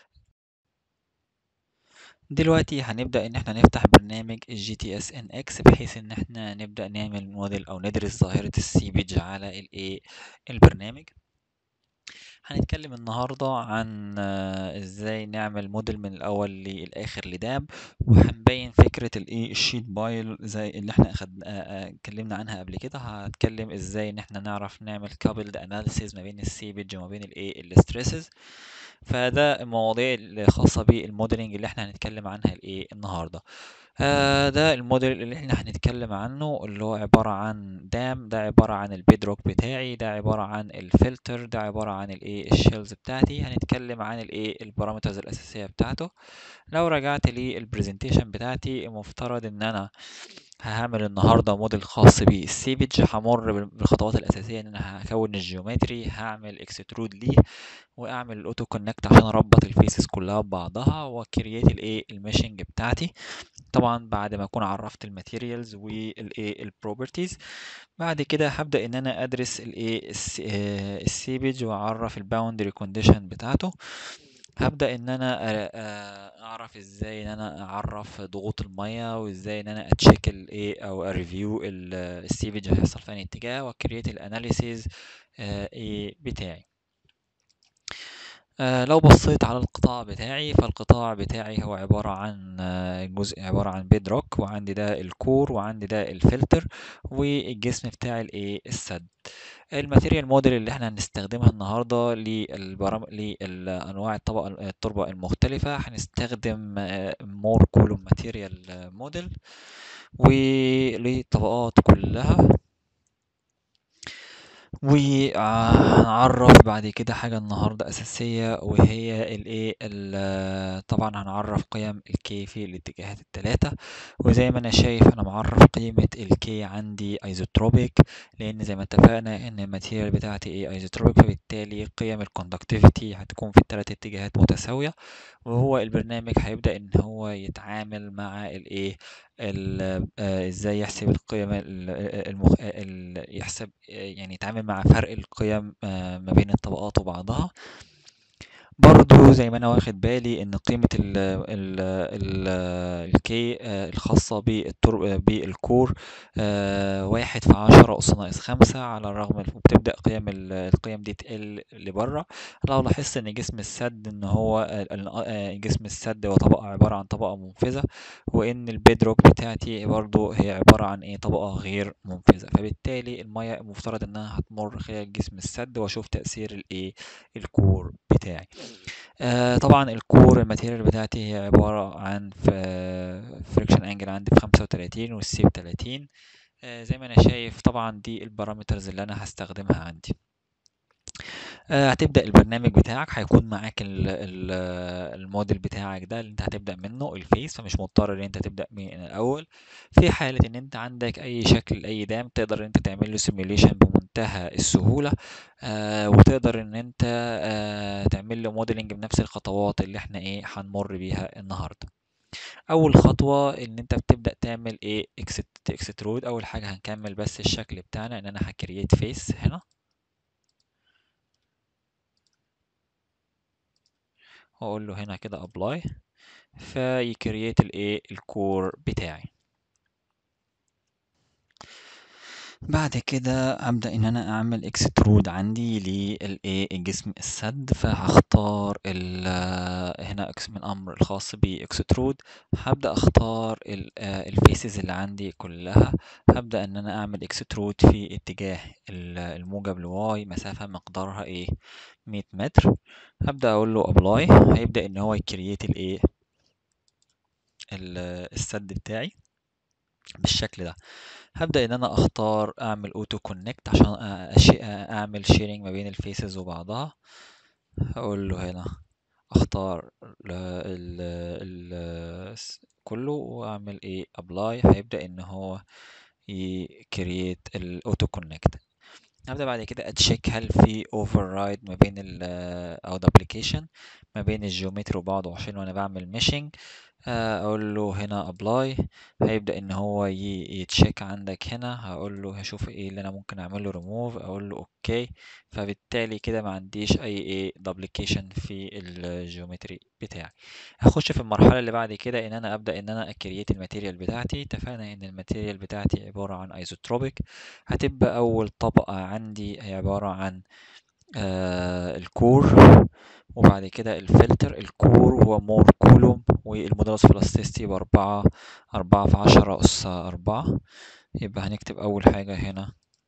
دلوقتي هنبدأ إن احنا نفتح برنامج الجي تي اس ان اكس بحيث إن احنا نبدأ نعمل موديل أو ندرس ظاهرة السيبج على الإيه البرنامج هنتكلم النهاردة عن آه، ازاي نعمل موديل من الاول للاخر لداب وهنبين فكرة الايه الشيت بايل زي اللي احنا اخد آه، آه، اتكلمنا عنها قبل كده هتكلم ازاي ان احنا نعرف نعمل كابلد اناليسيز ما بين السيبج وما بين الايه الستريسز فده المواضيع الخاصة بالموديلنج اللي احنا هنتكلم عنها الايه النهاردة آه ده الموديل اللي احنا هنتكلم عنه اللي هو عبارة عن دام ده عبارة عن البيدروك بتاعي ده عبارة عن الفلتر ده عبارة عن الايه الشيلز بتاعتي هنتكلم عن الايه البارامترز الأساسية بتاعته لو رجعت للبرزنتيشن بتاعتي المفترض ان انا هعمل النهاردة موديل خاص بالسيفج همر بالخطوات الأساسية إن أنا هكون الجيومتري هعمل اكسترود ليه وأعمل الأوتو كونكت عشان أربط الفيسز كلها ببعضها وكرييت الإيه الميشنج بتاعتي طبعا بعد ما أكون عرفت الماتيريالز والإيه البروبرتيز بعد كده هبدأ إن أنا أدرس الإيه السيفج وأعرف الباوندري كونديشن بتاعته هبدأ إن أنا أ- أ- أعرف إزاي إن أنا أعرف ضغوط المية وإزاي إن أنا أتشيك الإيه أو أريفيو السيفج هيحصل في أنهي اتجاه وكريت الأناليسيز إيه بتاعي آه، لو بصيت على القطاع بتاعي فالقطاع بتاعي هو عبارة عن آه، جزء عبارة عن بيد روك وعندي ده الكور وعندي ده الفلتر والجسم بتاعي الايه السد الماتيريال موديل اللي احنا هنستخدمها النهارده للبرام... للانواع الطبقه التربه المختلفه هنستخدم مور كولوم ماتيريال موديل وللطبقات كلها وهنعرف بعد كده حاجة النهاردة أساسية وهي الايه ال- طبعا هنعرف قيم الكي في الاتجاهات التلاتة وزي ما أنا شايف أنا معرف قيمة الكي عندي ايزوتروبيك لأن زي ما اتفقنا إن الماتيريال بتاعتي ايه ايزوتروبيك فبالتالي قيم الكوندكتيفيتي هتكون في التلات اتجاهات متساوية وهو البرنامج هيبدأ إن هو يتعامل مع الايه ال- آه، ازاي يحسب القيم ال- المخ... ال... يحسب يعني يتعامل مع فرق القيم آه، ما بين الطبقات وبعضها برضو زي ما انا واخد بالي ان قيمة ال ال ال الكي الخاصة بالتر... بالكور آه، واحد في عشرة أس ناقص خمسة على الرغم من وبتبدأ قيم ال- القيم دي تقل لبره لو لاحظت ان جسم السد ان هو ال- آه، جسم السد هو طبقة عبارة عن طبقة منفذة وان البيدروك بتاعتي برضو هي عبارة عن ايه طبقة غير منفذة فبالتالي المية المفترض انها هتمر خلال جسم السد واشوف تأثير الايه الكور بتاعي آه طبعا الكور الماتيريال بتاعتي هي عبارة عن فريكشن انجل عندي بخمسة وتلاتين والسي بتلاتين آه زي ما انا شايف طبعا دي البارامترز اللي انا هستخدمها عندي آه، هتبدأ البرنامج بتاعك هيكون معاك ال- ال- الموديل بتاعك ده اللي انت هتبدأ منه الفيس فمش مضطر ان انت تبدأ من الاول في حالة ان انت عندك اي شكل اي دام تقدر ان انت تعمل له سيميوليشن بمنتهى السهولة آه، وتقدر ان انت آه، تعمل له موديلنج بنفس الخطوات اللي احنا ايه هنمر بيها النهارده اول خطوة ان انت بتبدأ تعمل ايه اكسترود اول حاجة هنكمل بس الشكل بتاعنا ان انا هكريت فيس هنا واقول له هنا كده ابلاي فيكريت الايه الكور بتاعي بعد كده ابدا ان انا اعمل اكسترود عندي للايه الجسم السد فهختار ال- هنا اكس من امر الخاص باكسترود هبدا اختار الفيسز اللي عندي كلها هبدا ان انا اعمل اكسترود في اتجاه ال- الموجب لواي مسافه مقدارها ايه 100 متر هبدا اقول له ابلاي هيبدا ان هو يكريت الايه ال- السد بتاعي بالشكل ده هبدأ ان انا اختار اعمل اوتو كونكت عشان أشي اعمل شيرنج ما بين الفيسز وبعضها هقول له هنا اختار ال ال ال كله واعمل ايه ابلاي هيبدأ ان هو يكريت الاوتو كونكت هبدأ بعد كده اتشيك هل في اوفر رايد ما بين ال او دبليكيشن ما بين الجيومتري وبعضه عشان وانا بعمل ميشنج اقول له هنا ابلاي هيبدأ ان هو يتشيك عندك هنا هقول له هشوف ايه اللي انا ممكن اعمل له ريموف اقول له اوكي فبالتالي كده ما عنديش اي ايه دوبليكيشن في الجيومتري بتاعي هخش في المرحله اللي بعد كده ان انا ابدا ان انا اكريت الماتيريال بتاعتي اتفقنا ان الماتيريال بتاعتي عباره عن ايزوتروبيك هتبقى اول طبقه عندي هي عباره عن آه الكور وبعد كده الفلتر الكور هو مور كولوم والمودولس بلاستيستي بأربعة أربعة في عشرة أس أربعة يبقى هنكتب أول حاجة هنا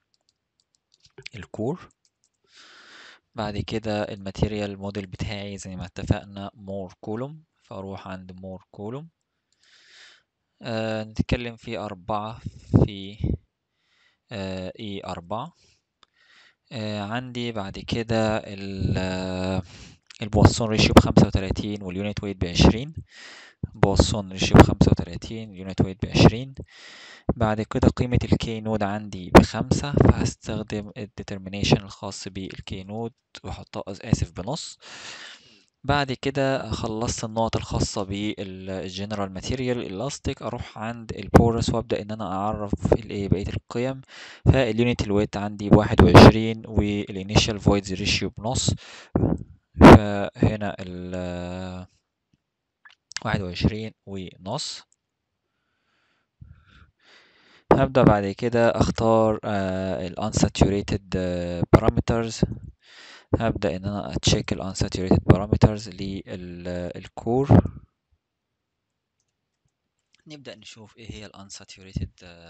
الكور بعد كده الماتيريال موديل بتاعي زي ما اتفقنا مور كولوم فأروح عند مور كولوم آه نتكلم في أربعة في آه إي أربعة آه عندي بعد كده البواسون ريشيو بخمسة وتلاتين واليونت ويت بعشرين بواسون ريشيو بخمسة وتلاتين اليونت ويت بعشرين بعد كده قيمة الكي نود عندي بخمسة فهستخدم الديترمينيشن الخاص بالكي نود واحطها آسف بنص بعد كده خلصت النقط الخاصة بالجنرال ماتيريال الاستيك اروح عند البورس وابدا ان انا اعرف الايه بقية القيم فاليونت الويت عندي بواحد وعشرين والانيشال فويدز ريشيو بنص فهنا ال واحد وعشرين ونص هبدأ بعد كده اختار ال unsaturated parameters هبدأ ان انا اتشيك ال unsaturated parameters للكور نبدأ نشوف ايه هي ال unsaturated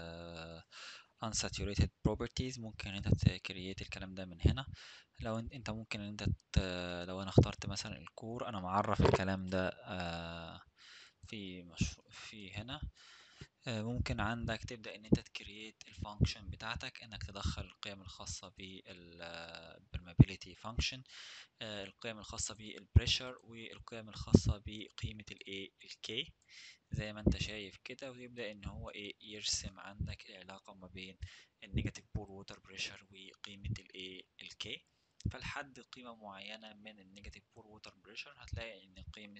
uh, unsaturated properties ممكن انت تكريت الكلام ده من هنا لو انت ممكن ان انت لو انا اخترت مثلا الكور انا معرف الكلام ده uh, في مش... في هنا ممكن عندك تبدأ ان انت تكريت الفانكشن بتاعتك انك تدخل القيم الخاصة بالبرمابيليتي فانكشن القيم الخاصة بالبريشر والقيم الخاصة بقيمة الايه الكي زي ما انت شايف كده ويبدأ ان هو ايه يرسم عندك العلاقة ما بين النيجاتيف بور ووتر بريشر وقيمة الايه الكي فلحد قيمة معينة من النيجاتيف بور ووتر بريشر هتلاقي ان قيمة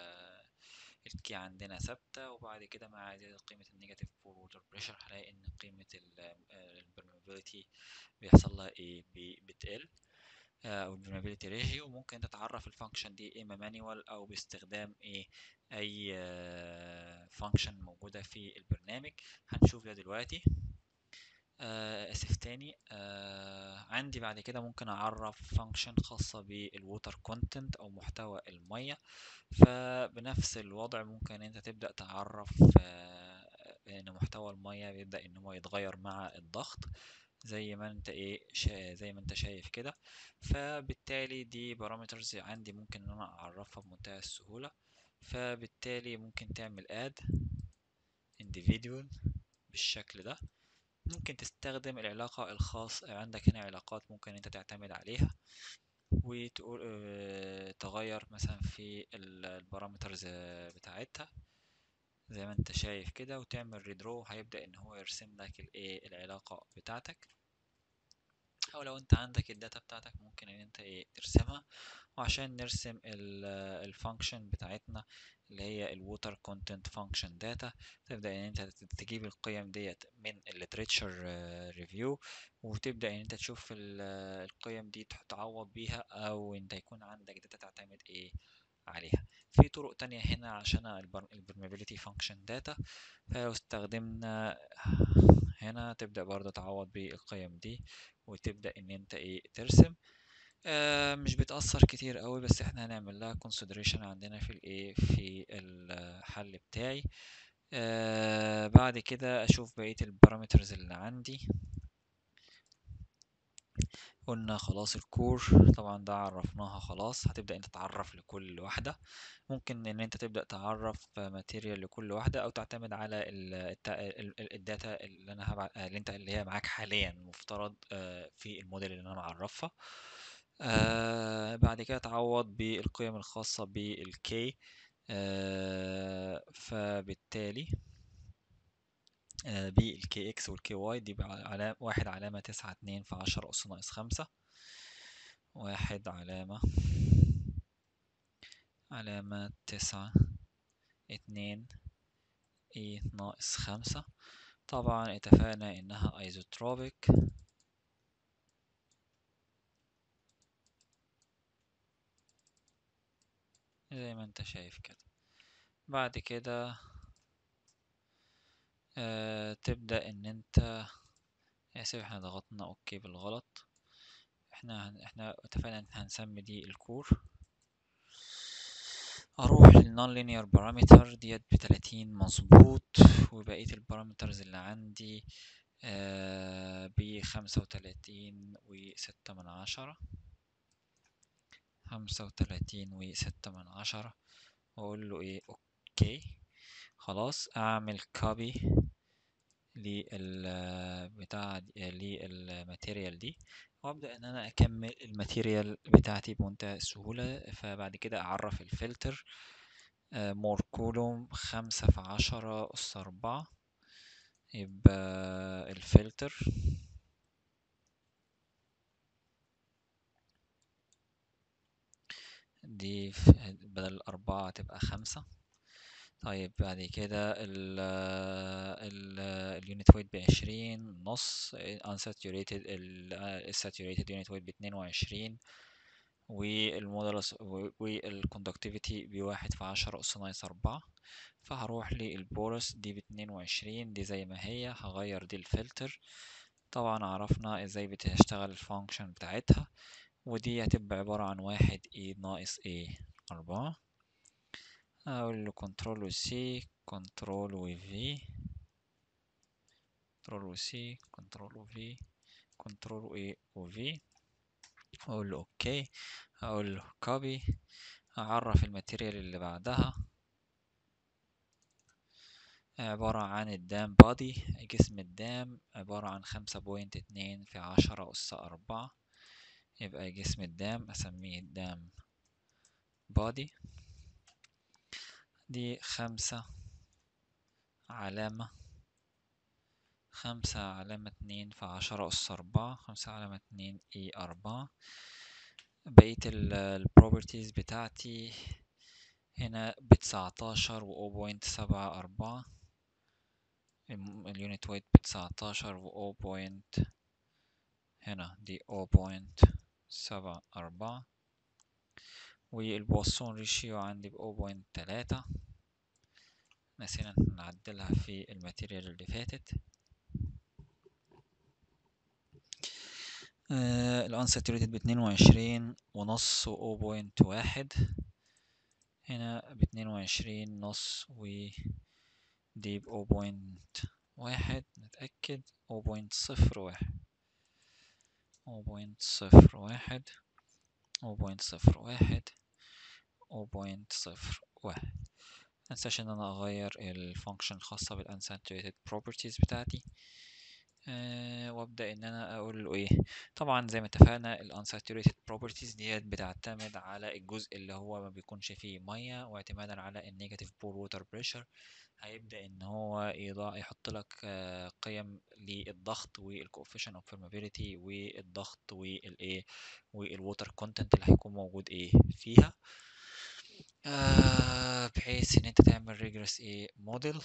الكي عندنا ثابتة وبعد كده مع زيادة قيمة النيجاتيف بور ووتر بريشر هلاقي ان قيمة البرمابيليتي بيحصل لها ايه بتقل او البرمابيليتي ريشيو ممكن تتعرف الفانكشن دي اما مانيوال او باستخدام ايه اي فانكشن موجودة في البرنامج هنشوف ده دلوقتي اسف تاني آه عندي بعد كده ممكن اعرف فانكشن خاصة بالووتر كونتنت او محتوى المية فبنفس الوضع ممكن انت تبدأ تعرف آه ان محتوى المية بيبدأ ان هو يتغير مع الضغط زي ما انت ايه زي ما انت شايف كده فبالتالي دي بارامترز عندي ممكن ان انا اعرفها بمنتهى السهولة فبالتالي ممكن تعمل add individual بالشكل ده ممكن تستخدم العلاقة الخاص عندك هنا علاقات ممكن انت تعتمد عليها وتقول اه تغير مثلا في البارامترز بتاعتها زي ما انت شايف كده وتعمل ريدرو هيبدأ ان هو يرسم لك الايه العلاقة بتاعتك او لو انت عندك الداتا بتاعتك ممكن ان انت ايه ترسمها وعشان نرسم الفانكشن بتاعتنا اللي هي الووتر كونتنت فانكشن داتا تبدا ان انت تجيب القيم ديت من الليتريتشر ريفيو وتبدا ان انت تشوف القيم دي تعوض بيها او انت يكون عندك داتا تعتمد ايه عليها في طرق تانية هنا عشان البرمابيليتي فانكشن داتا فلو استخدمنا هنا تبدأ برضه تعوض بالقيم دي وتبدأ ان انت ايه ترسم آه مش بتأثر كتير قوي بس احنا هنعمل لها consideration عندنا في الايه في الحل بتاعي آه بعد كده اشوف بقية البارامترز اللي عندي قلنا خلاص الكور طبعا ده عرفناها خلاص هتبدأ انت تعرف لكل واحدة ممكن ان انت تبدأ تعرف ماتيريال لكل واحدة او تعتمد على الداتا اللي انا هبع... اللي انت اللي هي معاك حاليا مفترض في الموديل اللي انا معرفها آه بعد كده تعوض بالقيم الخاصة بالكي آه فبالتالي آه بالكي اكس والكي واي دي علامة واحد علامة تسعة اتنين في عشرة أس ناقص خمسة واحد علامة علامة تسعة اتنين اي ناقص خمسة طبعا اتفقنا انها ايزوتروبيك زي ما انت شايف كده بعد كده آه تبدأ ان انت اسف احنا ضغطنا اوكي بالغلط احنا هن- احنا اتفقنا ان هنسمي دي الكور اروح للنون لينير بارامتر ديت بتلاتين مظبوط وبقية البارامترز اللي عندي بخمسة وتلاتين وستة من عشرة خمسة وتلاتين وستة من عشرة واقول له ايه اوكي خلاص اعمل كوبي لل بتاع للماتيريال دي وابدا ان انا اكمل الماتيريال بتاعتي بمنتهى السهوله فبعد كده اعرف الفلتر مور كولوم خمسة في عشرة أس أربعة يبقى الفلتر دي بدل أربعة تبقى خمسة طيب بعد كده ال ال اليونت ويت بعشرين نص unsaturated ال saturated unit weight باتنين وعشرين والمودولس والكوندكتيفيتي بواحد في عشرة أس ناقص أربعة فهروح للبورس دي باتنين وعشرين دي زي ما هي هغير دي الفلتر طبعا عرفنا ازاي بتشتغل الفانكشن بتاعتها ودي هتبقى عبارة عن واحد اي ناقص اي أربعة أقول له كنترول و سي كنترول و في كنترول و سي كنترول و في كنترول و اي و في أقول له أوكي أقول له كوبي أعرف الماتيريال اللي بعدها عبارة عن الدام بادي جسم الدام عبارة عن خمسة بوينت اتنين في عشرة أس أربعة يبقى جسم الدام أسميه الدام بادي دي خمسة علامة خمسة علامة اتنين في عشرة أس أربعة خمسة علامة اتنين إي أربعة بقية البروبرتيز بتاعتي هنا بتسعتاشر و بوينت سبعة أربعة اليونت ويت بتسعتاشر و بوينت هنا دي او بوينت سبعة أربعة والبواسون ريشيو عندي بأو بوينت تلاتة نسينا نعدلها في الماتيريال اللي فاتت الانساتوريتد باتنين وعشرين ونص و بوينت واحد هنا باتنين وعشرين نص و دي بأو بوينت واحد نتأكد أو بوينت صفر واحد أو بوينت صفر واحد أو بوينت صفر واحد أو بوينت صفر واحد منساش إن أنا أغير الفانكشن الخاصة بالunsaturated properties بتاعتي أه وابدا ان انا اقول له ايه طبعا زي ما اتفقنا الانساتوريتد بروبرتيز ديت بتعتمد على الجزء اللي هو ما بيكونش فيه ميه واعتمادا على النيجاتيف بور ووتر بريشر هيبدا ان هو يضع يحط لك آه قيم للضغط والكوفيشن اوف فيرمابيليتي والضغط والايه والووتر كونتنت اللي هيكون موجود ايه فيها آه بحيث ان انت تعمل ريجرس ايه موديل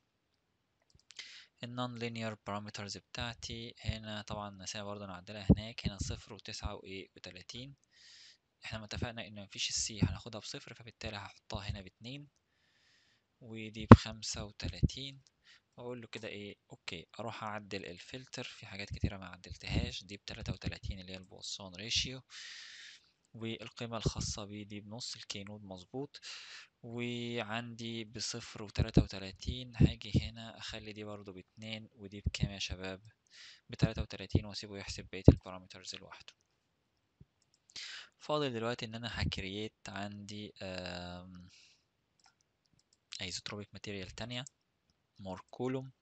النون لينير بارامترز بتاعتي هنا طبعا نسينا برضه نعدلها هناك هنا صفر وتسعة وايه وتلاتين احنا ما اتفقنا ان مفيش السي هناخدها بصفر فبالتالي هحطها هنا باتنين ودي بخمسة وتلاتين واقول له كده ايه اوكي اروح اعدل الفلتر في حاجات كتيرة ما عدلتهاش دي بتلاتة وتلاتين اللي هي البواسون ريشيو والقيمة الخاصة بيه دي بنص الكينود مظبوط وعندي بصفر وتلاتة وتلاتين هاجي هنا اخلي دي برضو باتنين ودي بكام يا شباب بتلاتة وتلاتين واسيبه يحسب بقية البارامترز لوحده فاضل دلوقتي ان انا هكرييت عندي ايزوتروبيك ماتيريال تانية مور كولوم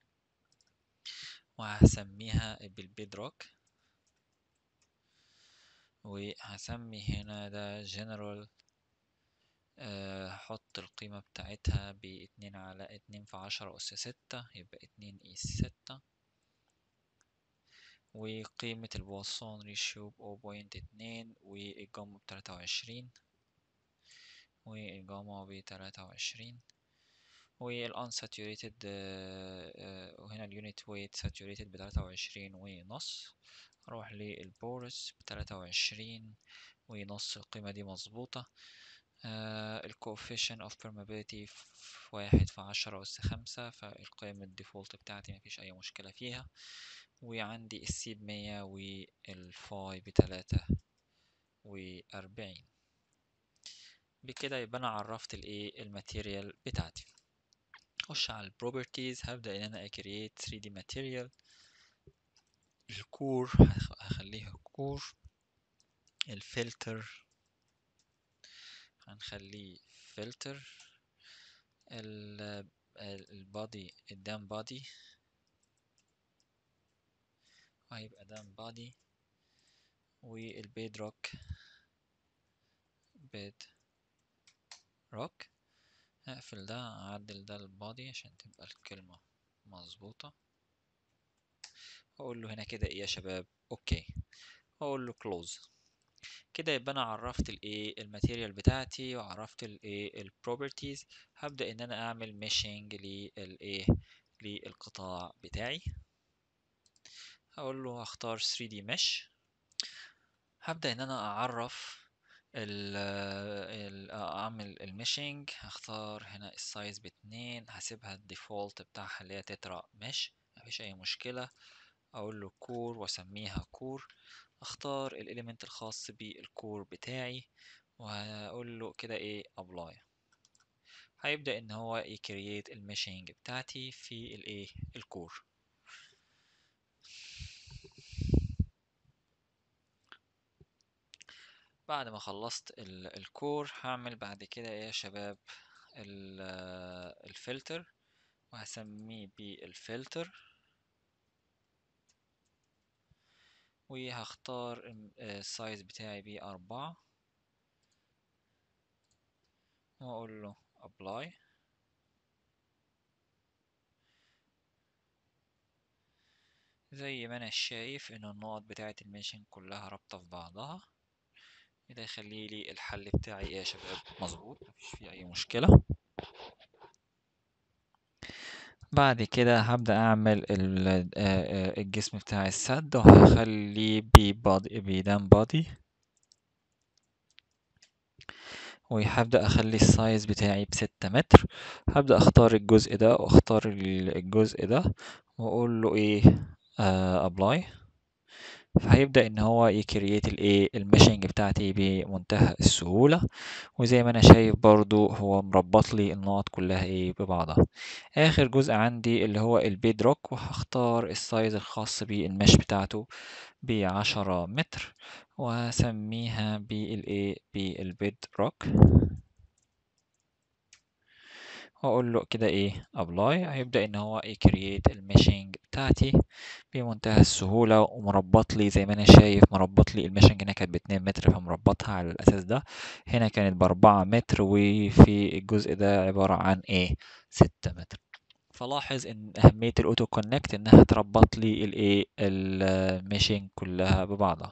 وهسميها بالبيد روك وهسمي هنا ده جنرال هحط القيمة بتاعتها باتنين على اتنين في عشرة أس ستة يبقى اتنين إي ستة وقيمة البواسون ريشيو بأو بوينت اتنين والجاما بتلاتة وعشرين والجاما بتلاتة وعشرين والunsaturated وهنا اليونت ويت saturated بتلاتة وعشرين ونص أروح للبورس بتلاتة وعشرين ونص القيمة دي مظبوطة ال coefficient of permeability في واحد في عشرة أس خمسة فالقيم الديفولت بتاعتي مفيش أي مشكلة فيها وعندي السي بمية والفاي بتلاتة وأربعين بكده يبقى أنا عرفت الإيه الماتيريال بتاعتي أخش على البروبرتيز هبدأ إن أنا أكريت 3D material الكور هخليها كور الفلتر هنخليه فلتر البادي قدام بادي وهيبقى دام بادي والبيد روك بيد روك هقفل ده اعدل ده البادي عشان تبقى الكلمة مظبوطة اقول له هنا كده ايه يا شباب اوكي اقول له كلوز كده يبقى انا عرفت الايه الماتيريال بتاعتي وعرفت الايه البروبرتيز هبدا ان انا اعمل ميشنج للايه للقطاع بتاعي هقول له هختار 3D mesh هبدا ان انا اعرف ال ال اعمل الميشنج هختار هنا السايز باتنين هسيبها الديفولت بتاعها اللي هي تترا مش مفيش اي مشكله اقول له كور واسميها كور اختار الاليمنت الخاص بالكور بتاعي وهقول له كده ايه ابلاي هيبدا ان هو يكريت الميشنج بتاعتي في الايه الكور بعد ما خلصت الكور هعمل بعد كده ايه يا شباب الفلتر وهسميه بالفلتر وهختار السايز بتاعي بأربعة وأقول له apply زي ما أنا شايف إن النقط بتاعة الميشن كلها رابطة في بعضها ده يخلي لي الحل بتاعي إيه يا شباب مظبوط مفيش فيه أي مشكلة بعد كده هبدأ أعمل الجسم بتاع السد وهخليه بيدان بادي وهبدأ أخلي السايز بتاعي بستة متر هبدأ أختار الجزء ده وأختار الجزء ده وأقول له إيه أبلاي فهيبدأ إن هو يكريت الإيه الميشنج بتاعتي بمنتهى السهولة وزي ما أنا شايف برضو هو مربط لي النقط كلها إيه ببعضها آخر جزء عندي اللي هو البيد روك وهختار السايز الخاص بالمش بتاعته بعشرة متر وهسميها بالإيه بالبيد روك واقول له كده ايه ابلاي هيبدا ان هو يكريت الميشنج بتاعتي بمنتهى السهوله ومربط لي زي ما انا شايف مربط لي الميشنج هنا كانت ب 2 متر فمربطها على الاساس ده هنا كانت ب 4 متر وفي الجزء ده عباره عن ايه 6 متر فلاحظ ان اهميه الاوتو كونكت انها تربط لي الايه الميشنج كلها ببعضها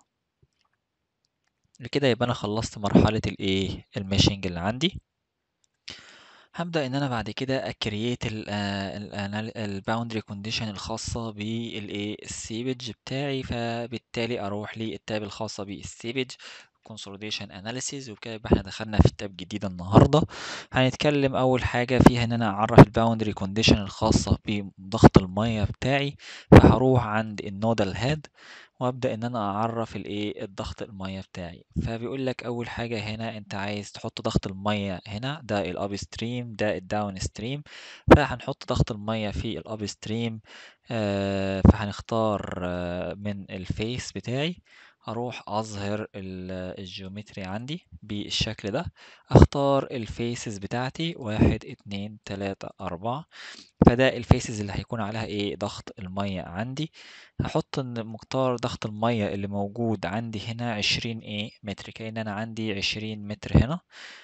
بكده يبقى انا خلصت مرحله الايه الميشنج اللي عندي هبدأ إن أنا بعد كده أكريت الباوندري كونديشن الخاصة بالإيه السيبج بتاعي فبالتالي أروح للتاب الخاصة بالسيبج consolidation analysis وبكده يبقى احنا دخلنا في التاب جديدة النهاردة هنتكلم أول حاجة فيها إن أنا أعرف الباوندري كونديشن الخاصة بضغط المية بتاعي فهروح عند النودال هيد وابدا ان انا اعرف الايه الضغط الميه بتاعي فبيقول لك اول حاجه هنا انت عايز تحط ضغط الميه هنا ده الاب ستريم ده الداون ستريم فهنحط ضغط الميه في الاب ستريم آه فهنختار آه من الفيس بتاعي هروح اظهر الجيومتري عندي بالشكل ده اختار الفيسز بتاعتي واحد اتنين تلاتة اربعة فده الفيسز اللي هيكون عليها ايه ضغط المية عندي هحط ان مقدار ضغط المية اللي موجود عندي هنا عشرين ايه متر كأن انا عندي عشرين متر هنا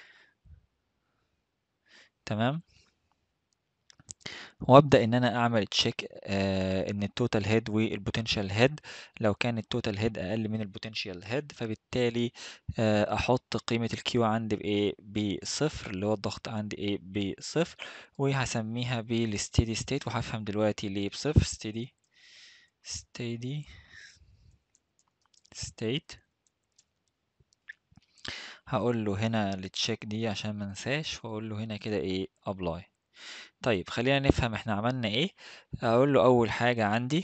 تمام وابدا ان انا اعمل تشيك آه ان التوتال هيد والبوتنشال هيد لو كان التوتال هيد اقل من البوتنشال هيد فبالتالي آه احط قيمه الكيو عندي بايه بصفر اللي هو الضغط عندي ايه بصفر وهسميها بالستيدي ستيت وهفهم دلوقتي ليه بصفر ستيدي ستيدي ستيت هقول له هنا التشيك دي عشان ما انساش واقول له هنا كده ايه ابلاي طيب خلينا نفهم احنا عملنا ايه اقول له اول حاجة عندي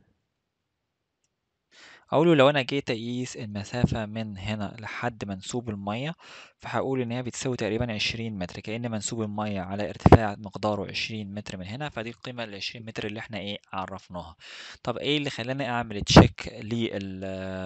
اقول له لو انا جيت اقيس المسافة من هنا لحد منسوب المية فهقول ان هي بتساوي تقريبا 20 متر كأن منسوب المية على ارتفاع مقداره 20 متر من هنا فدي القيمة ال 20 متر اللي احنا ايه عرفناها طب ايه اللي خلاني اعمل تشيك لل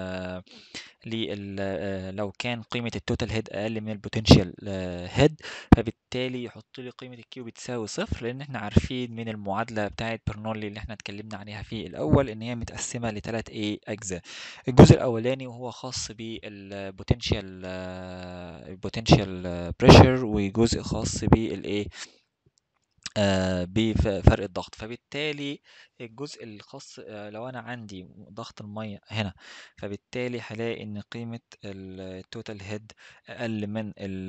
لل لو كان قيمة التوتال هيد أقل من البوتنشال هيد فبالتالي يحط لي قيمة الكيو بتساوي صفر لأن احنا عارفين من المعادلة بتاعة برنولي اللي احنا اتكلمنا عليها في الأول إن هي متقسمة لثلاث إيه أجزاء الجزء الأولاني وهو خاص بالبوتنشال البوتنشال بريشر وجزء خاص بالإيه آه، بفرق الضغط فبالتالي الجزء الخاص آه، لو انا عندي ضغط الميه هنا فبالتالي هلاقي ان قيمه التوتال هيد اقل من ال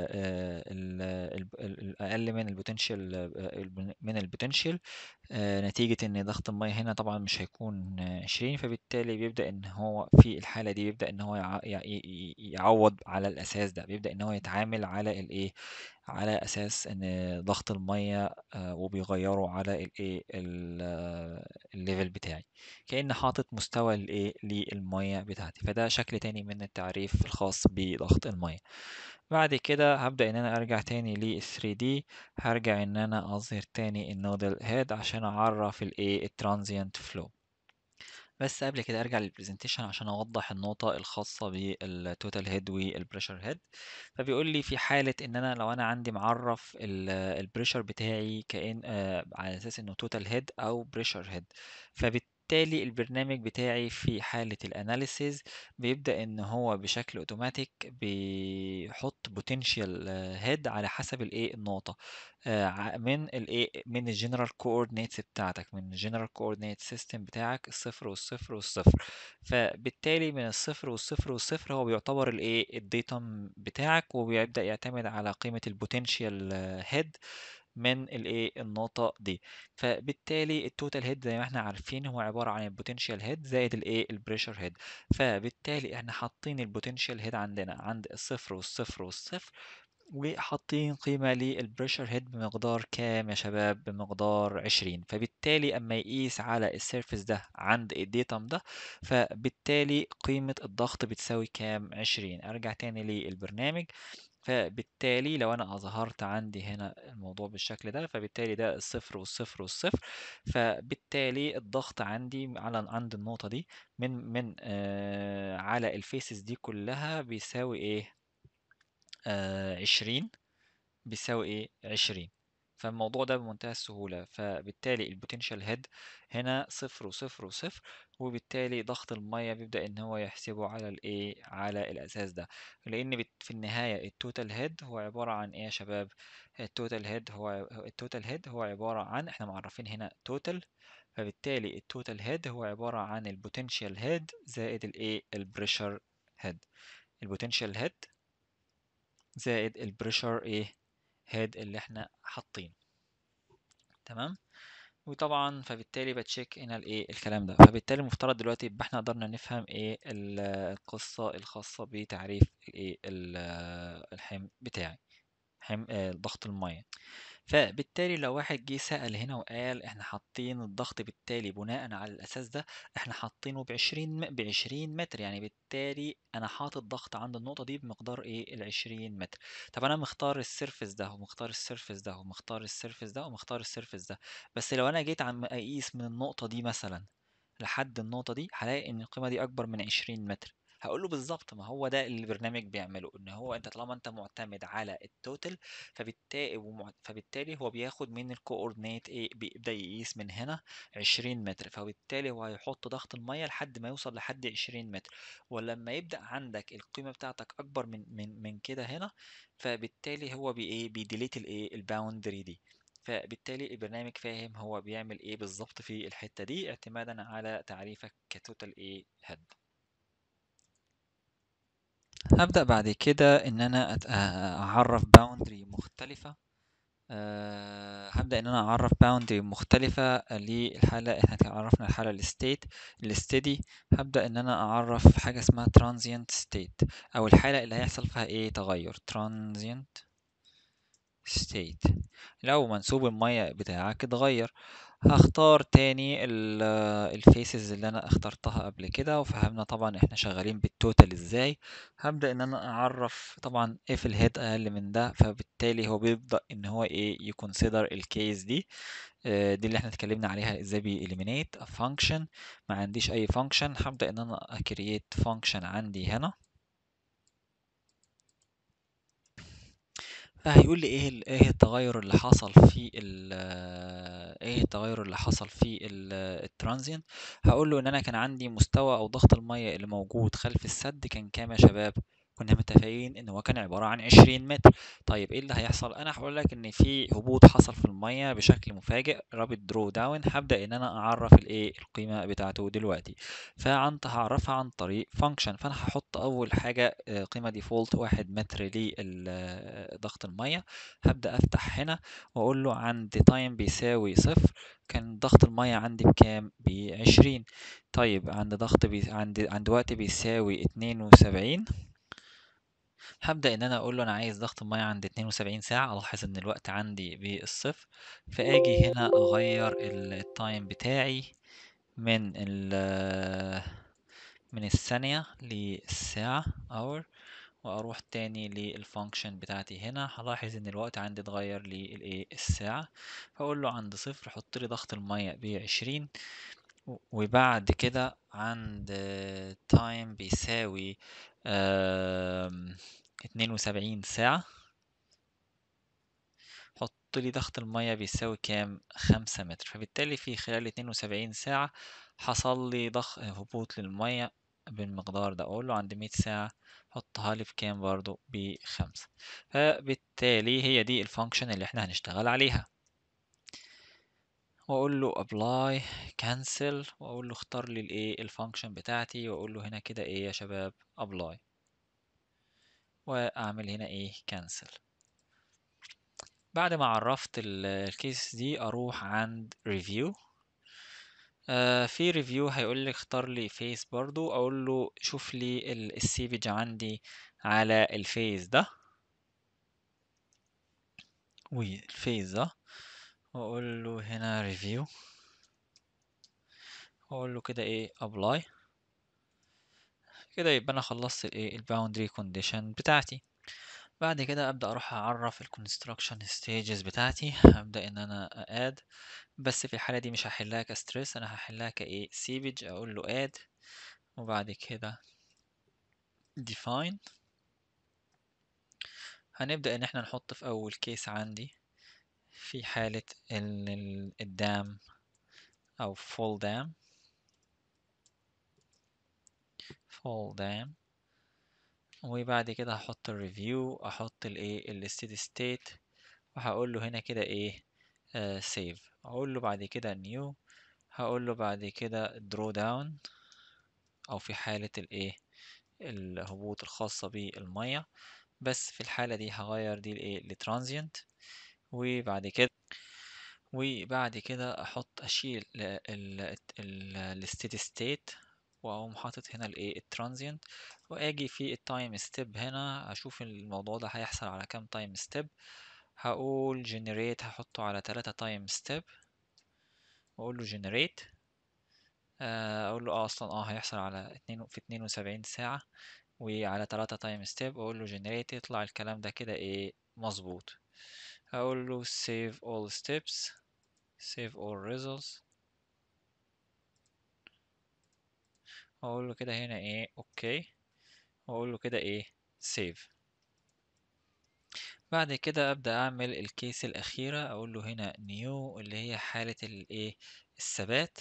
اقل من البوتنشال من البوتنشال نتيجة إن ضغط المية هنا طبعا مش هيكون عشرين فبالتالي بيبدأ إن هو في الحالة دي بيبدأ إن هو يع- يع- يعوض على الأساس ده بيبدأ إن هو يتعامل على الإيه على أساس إن ضغط المية آه، وبيغيره على الإيه ال- آه، الليفل بتاعي كأن حاطط مستوى الإيه للمية بتاعتي فده شكل تاني من التعريف الخاص بضغط المية بعد كده هبدأ إن أنا أرجع تاني لل 3D هرجع إن أنا أظهر تاني النودل هيد عشان أعرف الإيه الترانزيانت فلو بس قبل كده ارجع للبرزنتيشن عشان اوضح النقطة الخاصة بالتوتال هيد والبريشر هيد فبيقول لي في حالة ان انا لو انا عندي معرف البريشر بتاعي كأن آه، على اساس انه توتال هيد او بريشر هيد فبالتالي البرنامج بتاعي في حالة الاناليسيز بيبدأ ان هو بشكل اوتوماتيك بيحط بوتنشال هيد على حسب الايه النقطة آه، ع- من الايه من الجنرال كوردينيتس بتاعتك من الجنرال كوردينيت سيستم بتاعك الصفر والصفر والصفر فبالتالي من الصفر والصفر والصفر هو بيعتبر الايه الديتم بتاعك وبيبدأ يعتمد على قيمة البوتنشال هيد من الايه النقطة دي فبالتالي التوتال هيد زي ما احنا عارفين هو عبارة عن البوتنشال هيد زائد الايه البريشر هيد فبالتالي احنا حاطين البوتنشال هيد عندنا عند الصفر والصفر والصفر وحاطين قيمة للبريشر هيد بمقدار كام يا شباب بمقدار 20 فبالتالي اما يقيس على السيرفس ده عند الديتم ده فبالتالي قيمة الضغط بتساوي كام 20 ارجع تاني للبرنامج فبالتالي لو انا اظهرت عندي هنا الموضوع بالشكل ده فبالتالي ده الصفر والصفر والصفر فبالتالي الضغط عندي على عند النقطة دي من من آه على الفيسز دي كلها بيساوي ايه آه 20 بيساوي ايه 20 فالموضوع ده بمنتهى السهولة فبالتالي البوتنشال هيد هنا صفر وصفر وصفر وبالتالي ضغط المية بيبدأ ان هو يحسبه على الايه على الاساس ده لان بت- في النهاية التوتال هيد هو عبارة عن ايه يا شباب التوتال هيد هو التوتال هيد هو عبارة عن احنا معرفين هنا توتال فبالتالي التوتال هيد هو عبارة عن البوتنشال هيد زائد الايه البريشر هيد البوتنشال هيد زائد البريشر ايه هيد اللي احنا حاطينه تمام وطبعا فبالتالي بتشيك هنا الايه الكلام ده فبالتالي المفترض دلوقتي يبقى احنا قدرنا نفهم ايه ال- القصة الخاصة بتعريف الايه ال- الحمل بتاعي حم... آه، ضغط المية فبالتالي لو واحد جه سأل هنا وقال احنا حاطين الضغط بالتالي بناء على الأساس ده احنا حاطينه بعشرين م... بعشرين متر يعني بالتالي أنا حاطط ضغط عند النقطة دي بمقدار ايه العشرين متر طب أنا مختار السيرفس ده ومختار السيرفس ده ومختار السيرفس ده ومختار السيرفس ده بس لو أنا جيت عم أقيس من النقطة دي مثلا لحد النقطة دي هلاقي إن القيمة دي أكبر من 20 متر هقول له بالظبط ما هو ده اللي البرنامج بيعمله إن هو أنت طالما أنت معتمد على التوتال فبالتالي ومع- فبالتالي هو بياخد من الكوردينيت إيه بيبدأ يقيس من هنا 20 متر فبالتالي هو هيحط ضغط المية لحد ما يوصل لحد 20 متر ولما يبدأ عندك القيمة بتاعتك أكبر من من من كده هنا فبالتالي هو بي إيه بيديليت الإيه الباوندري دي فبالتالي البرنامج فاهم هو بيعمل ايه بالظبط في الحتة دي اعتمادا على تعريفك كتوتال ايه هيد هبدأ بعد كده ان انا أت- اعرف باوندري مختلفة آه هبدأ إن أنا أعرف باوندري مختلفة للحالة إحنا كده عرفنا الحالة الستيت الستيدي هبدأ إن أنا أعرف حاجة اسمها transient state أو الحالة اللي هيحصل فيها إيه تغير transient state لو منسوب المية بتاعك اتغير هختار تاني الفيسز اللي انا اخترتها قبل كده وفهمنا طبعا احنا شغالين بالتوتال ازاي هبدأ ان انا اعرف طبعا اف الهيد اقل من ده فبالتالي هو بيبدأ ان هو ايه يكونسيدر الكيس دي آه، دي اللي احنا اتكلمنا عليها ازاي بي eliminate a function ما عنديش اي function هبدأ ان انا اكريت function عندي هنا فهيقول لي ايه ال- ايه التغير اللي حصل في ال ايه التغير اللي حصل في الترانزينت هقول له ان انا كان عندي مستوى او ضغط المية اللي موجود خلف السد كان كام يا شباب كنا متفقين ان هو كان عبارة عن 20 متر طيب ايه اللي هيحصل انا هقول لك ان في هبوط حصل في المية بشكل مفاجئ رابط درو داون هبدأ ان انا اعرف الايه القيمة بتاعته دلوقتي فعن هعرفها عن طريق فانكشن فانا هحط اول حاجة آه، قيمة ديفولت واحد متر لضغط المية هبدأ افتح هنا واقول له عند تايم بيساوي صفر كان ضغط المية عندي بكام بعشرين طيب عند ضغط بي... عند عند وقت بيساوي اتنين وسبعين هبدأ إن أنا أقول له أنا عايز ضغط المية عند 72 ساعة ألاحظ إن الوقت عندي بالصفر فأجي هنا أغير التايم بتاعي من ال من الثانية للساعة hour وأروح تاني للفانكشن بتاعتي هنا هلاحظ إن الوقت عندي اتغير للإيه الساعة فأقول له عند صفر حط لي ضغط المية بعشرين و- وبعد كده عند تايم بيساوي اتنين وسبعين ساعة حط لي ضغط المية بيساوي كام خمسة متر فبالتالي في خلال اتنين وسبعين ساعة حصل لي ضخ هبوط للمية بالمقدار ده أقول له عند مية ساعة حطها لي بكام برضو بخمسة فبالتالي هي دي الفانكشن اللي احنا هنشتغل عليها واقول له apply cancel واقول له اختار لي الايه الفانكشن بتاعتي واقول له هنا كده ايه يا شباب apply واعمل هنا ايه cancel بعد ما عرفت ال- الكيس دي اروح عند review آه في ريفيو هيقول لي اختار لي فيس برضو اقول له شوف لي السيفج عندي على الفيس ده والفيس ده واقول له هنا ريفيو واقول له كده ايه apply كده يبقى انا خلصت الايه الباوندري كونديشن بتاعتي بعد كده ابدا اروح اعرف الكونستراكشن ستيجز بتاعتي هبدا ان انا اد بس في الحاله دي مش هحلها كستريس انا هحلها كايه سيفج اقول له اد وبعد كده define هنبدا ان احنا نحط في اول كيس عندي في حاله ال- ال- الدام او full dam full dam وبعد كده هحط الريفيو احط الايه الستيدي ستيت وهقول له هنا كده ايه سيف اقول له بعد كده نيو هقول له بعد كده draw down او في حالة الايه الهبوط الخاصة بالمية بس في الحالة دي هغير دي لايه لترانزيانت وبعد كده وبعد كده احط اشيل الستيدي ستيت واقوم حاطط هنا الايه الترانزيانت واجي في التايم ستيب هنا اشوف الموضوع ده هيحصل على كام تايم ستيب هقول generate هحطه على 3 تايم ستيب واقول له generate آه، اقول له اه اصلا اه هيحصل على اتنين في 72 ساعة وعلى 3 تايم ستيب اقول له generate يطلع الكلام ده كده ايه مظبوط هقول له save all steps save all results اقول له كده هنا ايه اوكي واقول له كده ايه save بعد كده ابدا اعمل الكيس الاخيرة اقول له هنا new اللي هي حالة الايه الثبات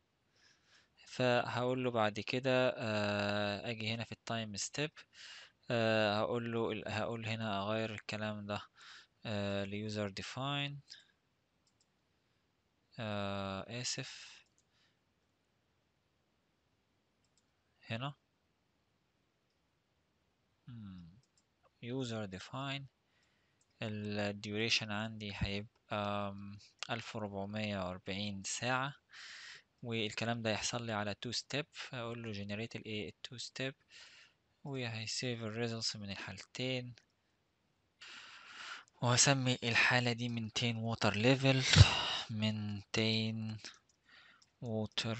فهقول له بعد كده آه، اجي هنا في التايم ستيب هقول له ال- هقول هنا اغير الكلام ده آه، ل user define آه، اسف هنا مم. user define الديوريشن عندي هيبقى ألف وربعمية وأربعين ساعة والكلام ده يحصل لي على تو ستيب فأقول له generate الايه التو ستيب وهيسيف الريزلتس من الحالتين وهسمي الحالة دي maintain water level maintain water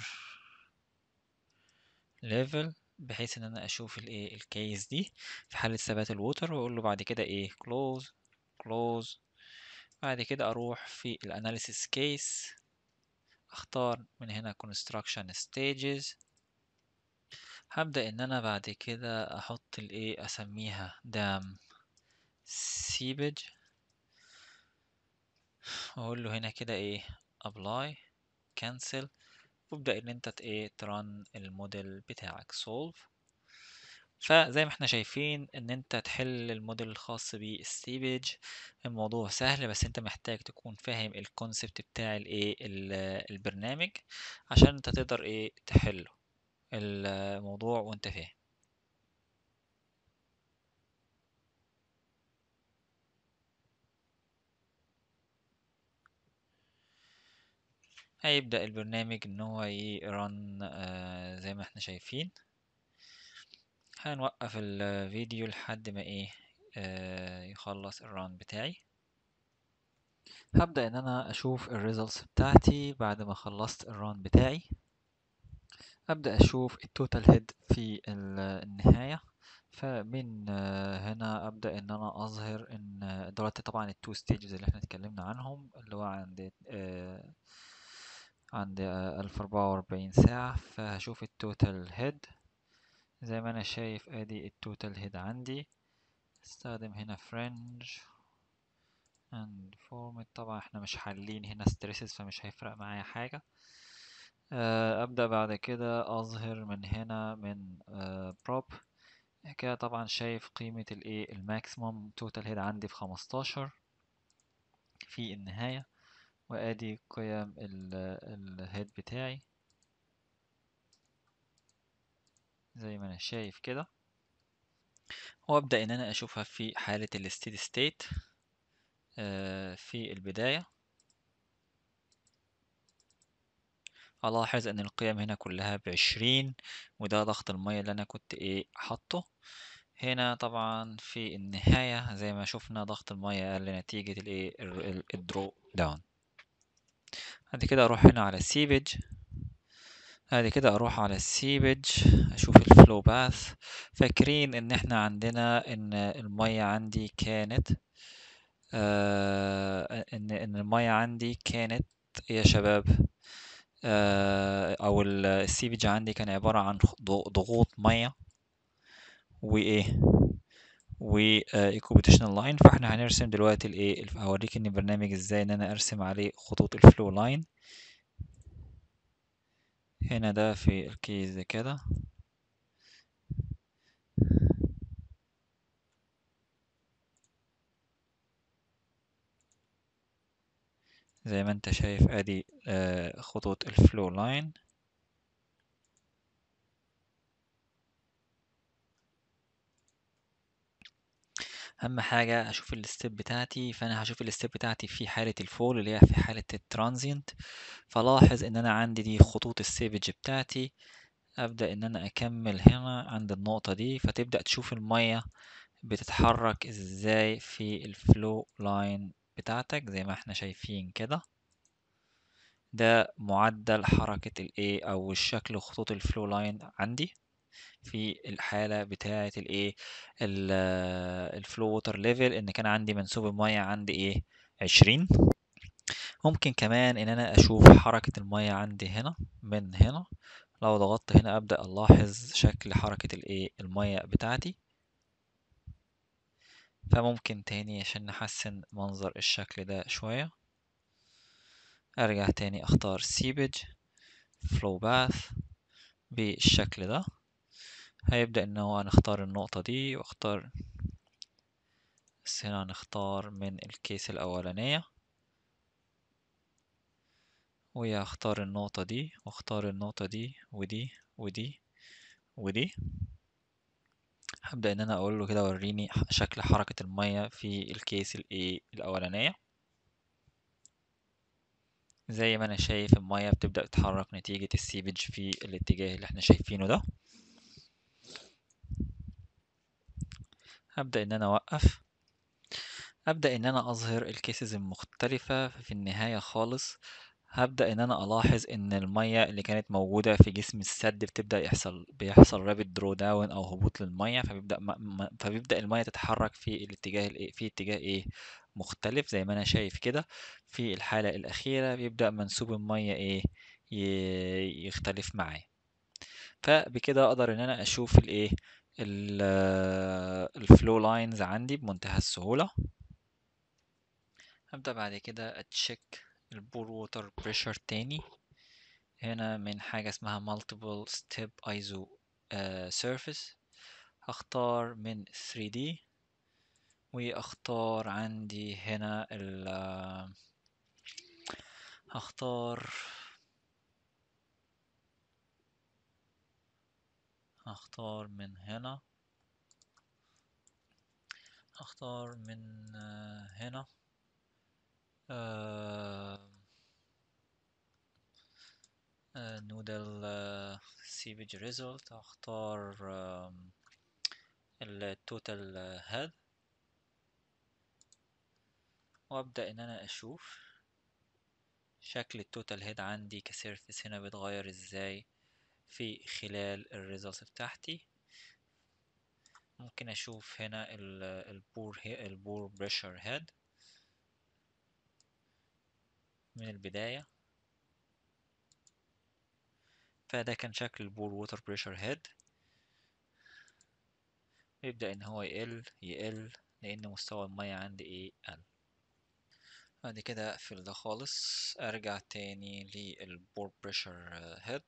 level بحيث ان انا اشوف الايه الكيس دي في حالة ثبات الووتر واقول له بعد كده ايه close close بعد كده اروح في الاناليسيس كيس اختار من هنا construction stages هبدأ ان انا بعد كده احط الايه اسميها dam seepage واقول له هنا كده ايه apply cancel وابدأ ان انت ايه ترن الموديل بتاعك solve فزي ما احنا شايفين ان انت تحل الموديل الخاص بالسيبج الموضوع سهل بس انت محتاج تكون فاهم الكونسبت بتاع الايه البرنامج عشان انت تقدر ايه تحله الموضوع وانت فاهم هيبدأ البرنامج ان هو يرن آه زي ما احنا شايفين هنوقف الفيديو لحد ما ايه آه يخلص الران بتاعي هبدأ ان انا اشوف الريزلتس بتاعتي بعد ما خلصت الران بتاعي ابدأ اشوف التوتال هيد في النهاية فمن هنا ابدأ ان انا اظهر ان دلوقتي طبعا التو ستيجز اللي احنا اتكلمنا عنهم اللي هو عند آه عند ألف أربعة وأربعين ساعة فهشوف التوتال هيد زي ما أنا شايف أدي التوتال هيد عندي استخدم هنا فرنج and format طبعا احنا مش حالين هنا stresses فمش هيفرق معايا حاجة أبدأ بعد كده أظهر من هنا من prop كده طبعا شايف قيمة الايه الماكسيموم توتال هيد عندي في خمستاشر في النهاية وادي قيم الهيد بتاعي زي ما انا شايف كده وابدا ان انا اشوفها في حالة الستيدي ستيت في البداية الاحظ ان القيم هنا كلها بعشرين وده ضغط المية اللي انا كنت ايه حاطه هنا طبعا في النهاية زي ما شفنا ضغط المية قل نتيجة الايه الدرو داون بعد كده اروح هنا على السيبج بعد كده اروح على السيبج اشوف الفلو باث فاكرين ان احنا عندنا ان المية عندي كانت آه ان ان المية عندي كانت يا شباب آه او السيبج عندي كان عبارة عن ضغوط مية وايه و ايكوبيتيشنال لاين فاحنا هنرسم دلوقتي الايه هوريك ان البرنامج ازاي ان انا ارسم عليه خطوط الفلو لاين هنا ده في الكيس ده كده زي ما انت شايف ادي آه خطوط الفلو لاين اهم حاجه اشوف الستيب بتاعتي فانا هشوف الستيب بتاعتي في حاله الفول اللي هي في حاله الترانزينت فلاحظ ان انا عندي دي خطوط السيفج بتاعتي ابدا ان انا اكمل هنا عند النقطه دي فتبدا تشوف الميه بتتحرك ازاي في الفلو لاين بتاعتك زي ما احنا شايفين كده ده معدل حركه الايه او الشكل خطوط الفلو لاين عندي في الحالة بتاعة الايه الفلو ووتر ليفل ان كان عندي منسوب المية عندي ايه عشرين ممكن كمان ان انا اشوف حركة المية عندي هنا من هنا لو ضغطت هنا ابدأ الاحظ شكل حركة الايه المية بتاعتي فممكن تاني عشان نحسن منظر الشكل ده شوية ارجع تاني اختار سيبج فلو باث بالشكل ده هيبدأ ان هو هنختار النقطة دي واختار بس هنا هنختار من الكيس الأولانية وهختار النقطة دي واختار النقطة دي ودي ودي ودي هبدأ إن أنا أقول له كده وريني شكل حركة المية في الكيس الإيه الأولانية زي ما أنا شايف المية بتبدأ تتحرك نتيجة السيبج في الاتجاه اللي احنا شايفينه ده هبدأ إن أنا أوقف أبدأ إن أنا أظهر الكيسز المختلفة في النهاية خالص هبدأ إن أنا ألاحظ إن المية اللي كانت موجودة في جسم السد بتبدأ يحصل بيحصل رابid درو داون أو هبوط للمية فبيبدأ م... فبيبدأ المية تتحرك في الاتجاه الإيه في اتجاه إيه مختلف زي ما أنا شايف كده في الحالة الأخيرة بيبدأ منسوب المية إيه ي... يختلف معاه فبكده أقدر إن أنا أشوف الإيه الفلو لاينز عندي بمنتهى السهولة هبدأ بعد كده أتشيك البور ووتر بريشر تاني هنا من حاجة اسمها multiple step ISO uh, surface هختار من 3D واختار عندي هنا ال هختار هختار من هنا هختار من هنا نودل سيفج ريزلت هختار التوتال هيد وابدا ان انا اشوف شكل التوتال هيد عندي كسيرفيس هنا بيتغير ازاي في خلال الريزلت بتاعتي ممكن اشوف هنا البور البور بريشر هيد من البداية فده كان شكل البور ووتر بريشر هيد يبدأ إن هو يقل يقل لأن مستوى المية عندي إيه قل بعد كده أقفل ده خالص أرجع تاني للبور بريشر هيد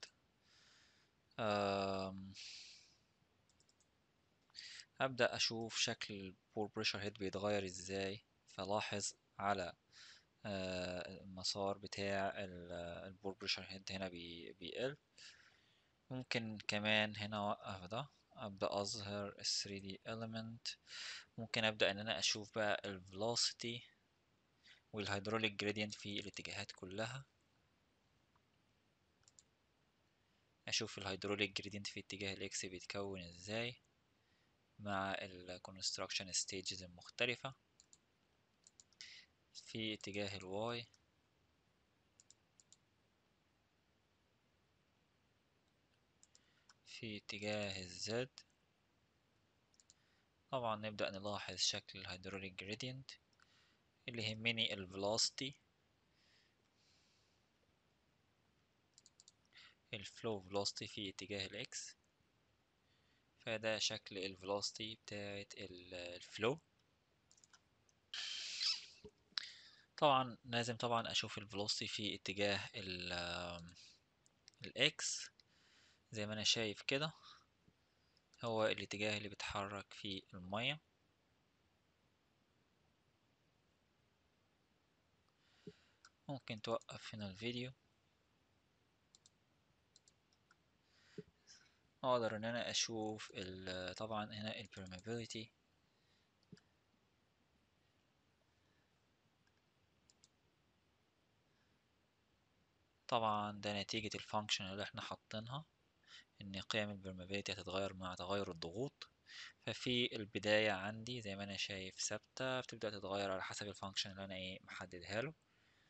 أبدأ أشوف شكل البور بريشر هيد بيتغير إزاي فلاحظ على المسار بتاع البور بريشر هيد هنا بيقل ممكن كمان هنا أوقف ده أبدأ أظهر ال 3D element ممكن أبدأ إن أنا أشوف بقى ال velocity والهيدروليك gradient في الاتجاهات كلها أشوف الهيدروليك gradient في اتجاه الإكس بيتكون إزاي مع ال construction stages المختلفة في اتجاه الواي في اتجاه الزد طبعا نبدأ نلاحظ شكل الهيدروليك gradient اللي يهمني ال velocity الفلو velocity في اتجاه الاكس فده شكل ال velocity بتاعت الفلو طبعا لازم طبعا اشوف ال velocity في اتجاه الاكس زي ما انا شايف كده هو الاتجاه اللي بيتحرك فيه المية ممكن توقف هنا الفيديو اقدر ان انا اشوف طبعا هنا ال permeability طبعا ده نتيجة الفانكشن اللي احنا حاطينها ان قيم البرمابيليتي هتتغير مع تغير الضغوط ففي البداية عندي زي ما انا شايف ثابتة بتبدأ تتغير على حسب الفانكشن اللي انا ايه محددها له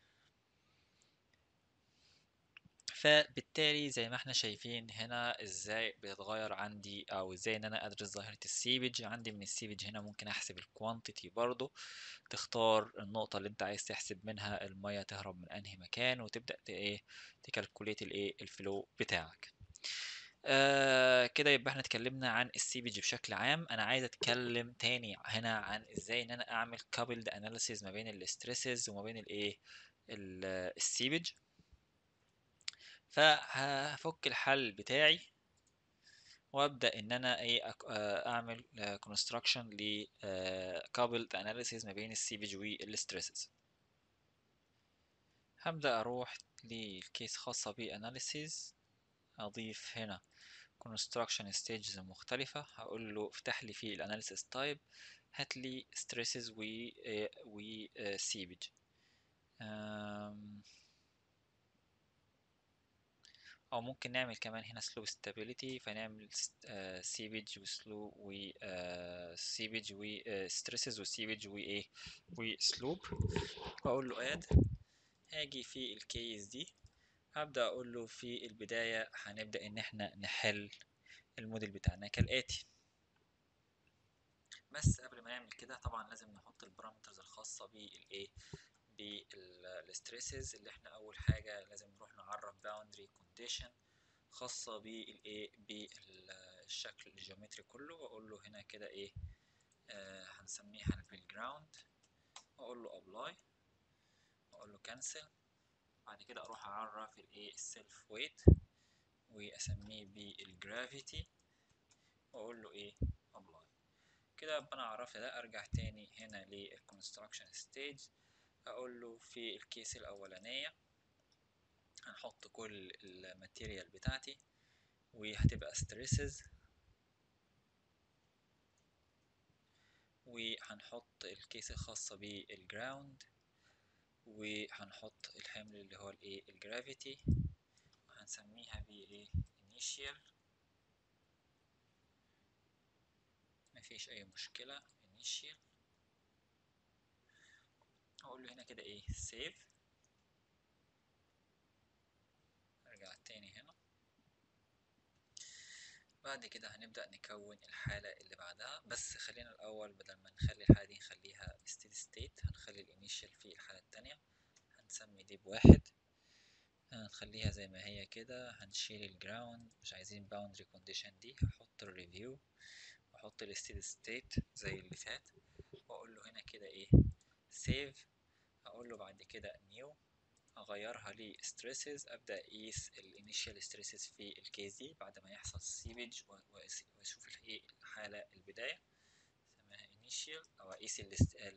فبالتالي زي ما احنا شايفين هنا ازاي بيتغير عندي او ازاي ان انا ادرس ظاهرة السيبج عندي من السيبج هنا ممكن احسب الكوانتيتي برضو تختار النقطة اللي انت عايز تحسب منها المية تهرب من انهي مكان وتبدأ ايه تكالكوليت الايه الفلو بتاعك آه كده يبقى احنا اتكلمنا عن السيبج بشكل عام انا عايز اتكلم تاني هنا عن ازاي ان انا اعمل كابلد اناليسيز ما بين الاستريسز وما بين الايه السيبج فهفك الحل بتاعي وابدا ان انا ايه اعمل كونستراكشن ل coupled analysis ما بين السيبج والستريسز هبدا اروح للكيس خاصه باناليسيز اضيف هنا construction stages مختلفة هقول له افتح لي في الاناليسيس تايب هات لي stresses و آه، و آه، seepage أم، او ممكن نعمل كمان هنا slope stability فنعمل آه، seepage و slope و آه، seepage و آه، stresses و seepage و ايه و slope واقول له add هاجي في الكيس دي هبدأ اقول له في البداية هنبدأ ان احنا نحل الموديل بتاعنا كالآتي بس قبل ما نعمل كده طبعا لازم نحط البارامترز الخاصة بالايه بالستريسز اللي احنا اول حاجة لازم نروح نعرف boundary condition خاصة بالايه بالشكل الجيومتري كله واقول له هنا كده ايه آه هنسميها بالجراوند واقول له apply واقول له cancel بعد كده اروح اعرف الايه السيلف ويت واسميه بالجرافيتي واقول له ايه apply كده يبقى انا عرفت ده ارجع تاني هنا للكونستراكشن ستيج اقول له في الكيس الاولانيه هنحط كل الماتيريال بتاعتي وهتبقى stresses وهنحط الكيس الخاصة بالجراوند وهنحط الحمل اللي هو الايه الجرافيتي وهنسميها بايه initial مفيش اي مشكلة initial هقول له هنا كده ايه save ارجع تاني هنا بعد كده هنبدأ نكون الحالة اللي بعدها بس خلينا الأول بدل ما نخلي الحالة دي نخليها steady state هنخلي الانيشال في الحالة التانية هنسمي دي بواحد هنخليها زي ما هي كده هنشيل الجراوند مش عايزين boundary condition دي هحط الريفيو واحط الستيدي ستيت زي اللي فات واقول له هنا كده ايه save اقول له بعد كده new اغيرها ل stresses ابدا اقيس الانيشال stresses في الكيس دي بعد ما يحصل سيبج واشوف الايه الحاله البدايه اسميها initial او اقيس ال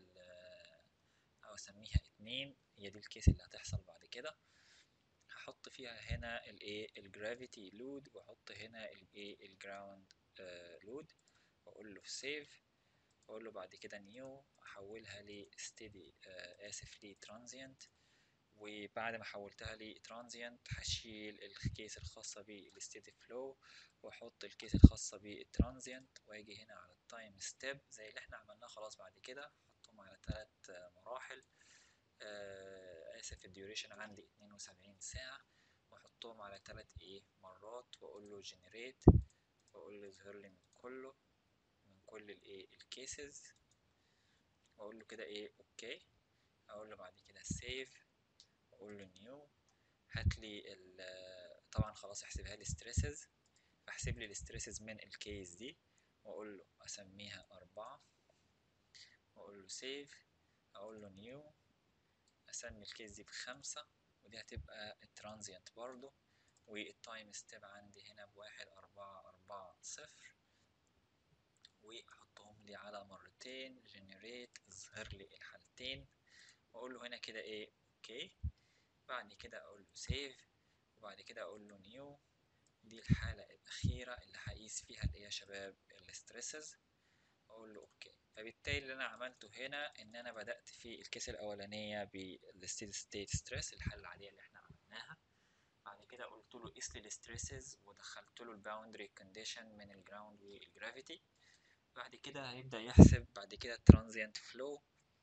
او اسميها اتنين هي دي الكيس اللي هتحصل بعد كده هحط فيها هنا الايه الجرافيتي لود واحط هنا الايه الجراوند لود واقول له سيف واقول له بعد كده نيو احولها ل steady آه اسف ل transient وبعد ما حولتها لترانزيانت هشيل الكيس الخاصة بالستيدي فلو واحط الكيس الخاصة بالترانزيانت واجي هنا على التايم ستيب زي اللي احنا عملناه خلاص بعد كده احطهم على ثلاث مراحل آه اسف الديوريشن عندي اتنين وسبعين ساعة واحطهم على ثلاث ايه مرات واقول له جنريت واقول له يظهر لي من كله من كل الايه الكيسز واقول له كده ايه اوكي اقول له بعد كده سيف واقول له نيو هات لي طبعا خلاص احسبها لي ستريسز احسب لي الستريسز من الكيس دي واقول له اسميها أربعة واقول له سيف اقول له نيو اسمي الكيس دي بخمسة ودي هتبقى الترانزيانت برضو والتايم ستيب عندي هنا بواحد أربعة أربعة صفر واحطهم لي على مرتين جنريت اظهر لي الحالتين واقول له هنا كده ايه اوكي بعد كده اقول له سيف وبعد كده اقول له نيو دي الحالة الأخيرة اللي هقيس فيها اللي هي يا شباب الستريسز اقول له اوكي فبالتالي اللي انا عملته هنا ان انا بدأت في الكيس الاولانية بالستيد ستيت ستريس الحالة العادية اللي احنا عملناها بعد كده قلت له قيس لي الستريسز ودخلت له الباوندري كونديشن من الجراوند والجرافيتي بعد كده هيبدأ يحسب بعد كده الترانزيانت فلو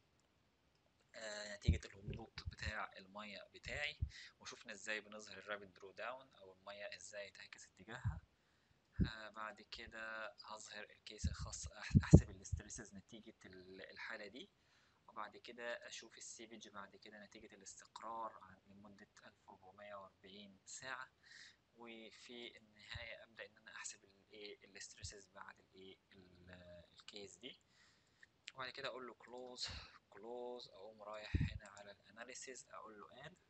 آه نتيجة الهبوط بتاع المية بتاعي وشوفنا ازاي بنظهر الرابid درو داون او المية ازاي تعكس اتجاهها آه بعد كده هظهر الكيس الخاص احسب الاستريسز نتيجة الحالة دي وبعد كده اشوف السيفج بعد كده نتيجة الاستقرار لمدة 1440 ساعة وفي النهاية ابدأ ان انا احسب الايه الاستريسز بعد الايه الكيس دي وبعد كده اقول له close close اقوم رايح هنا على الاناليسيز اقول له add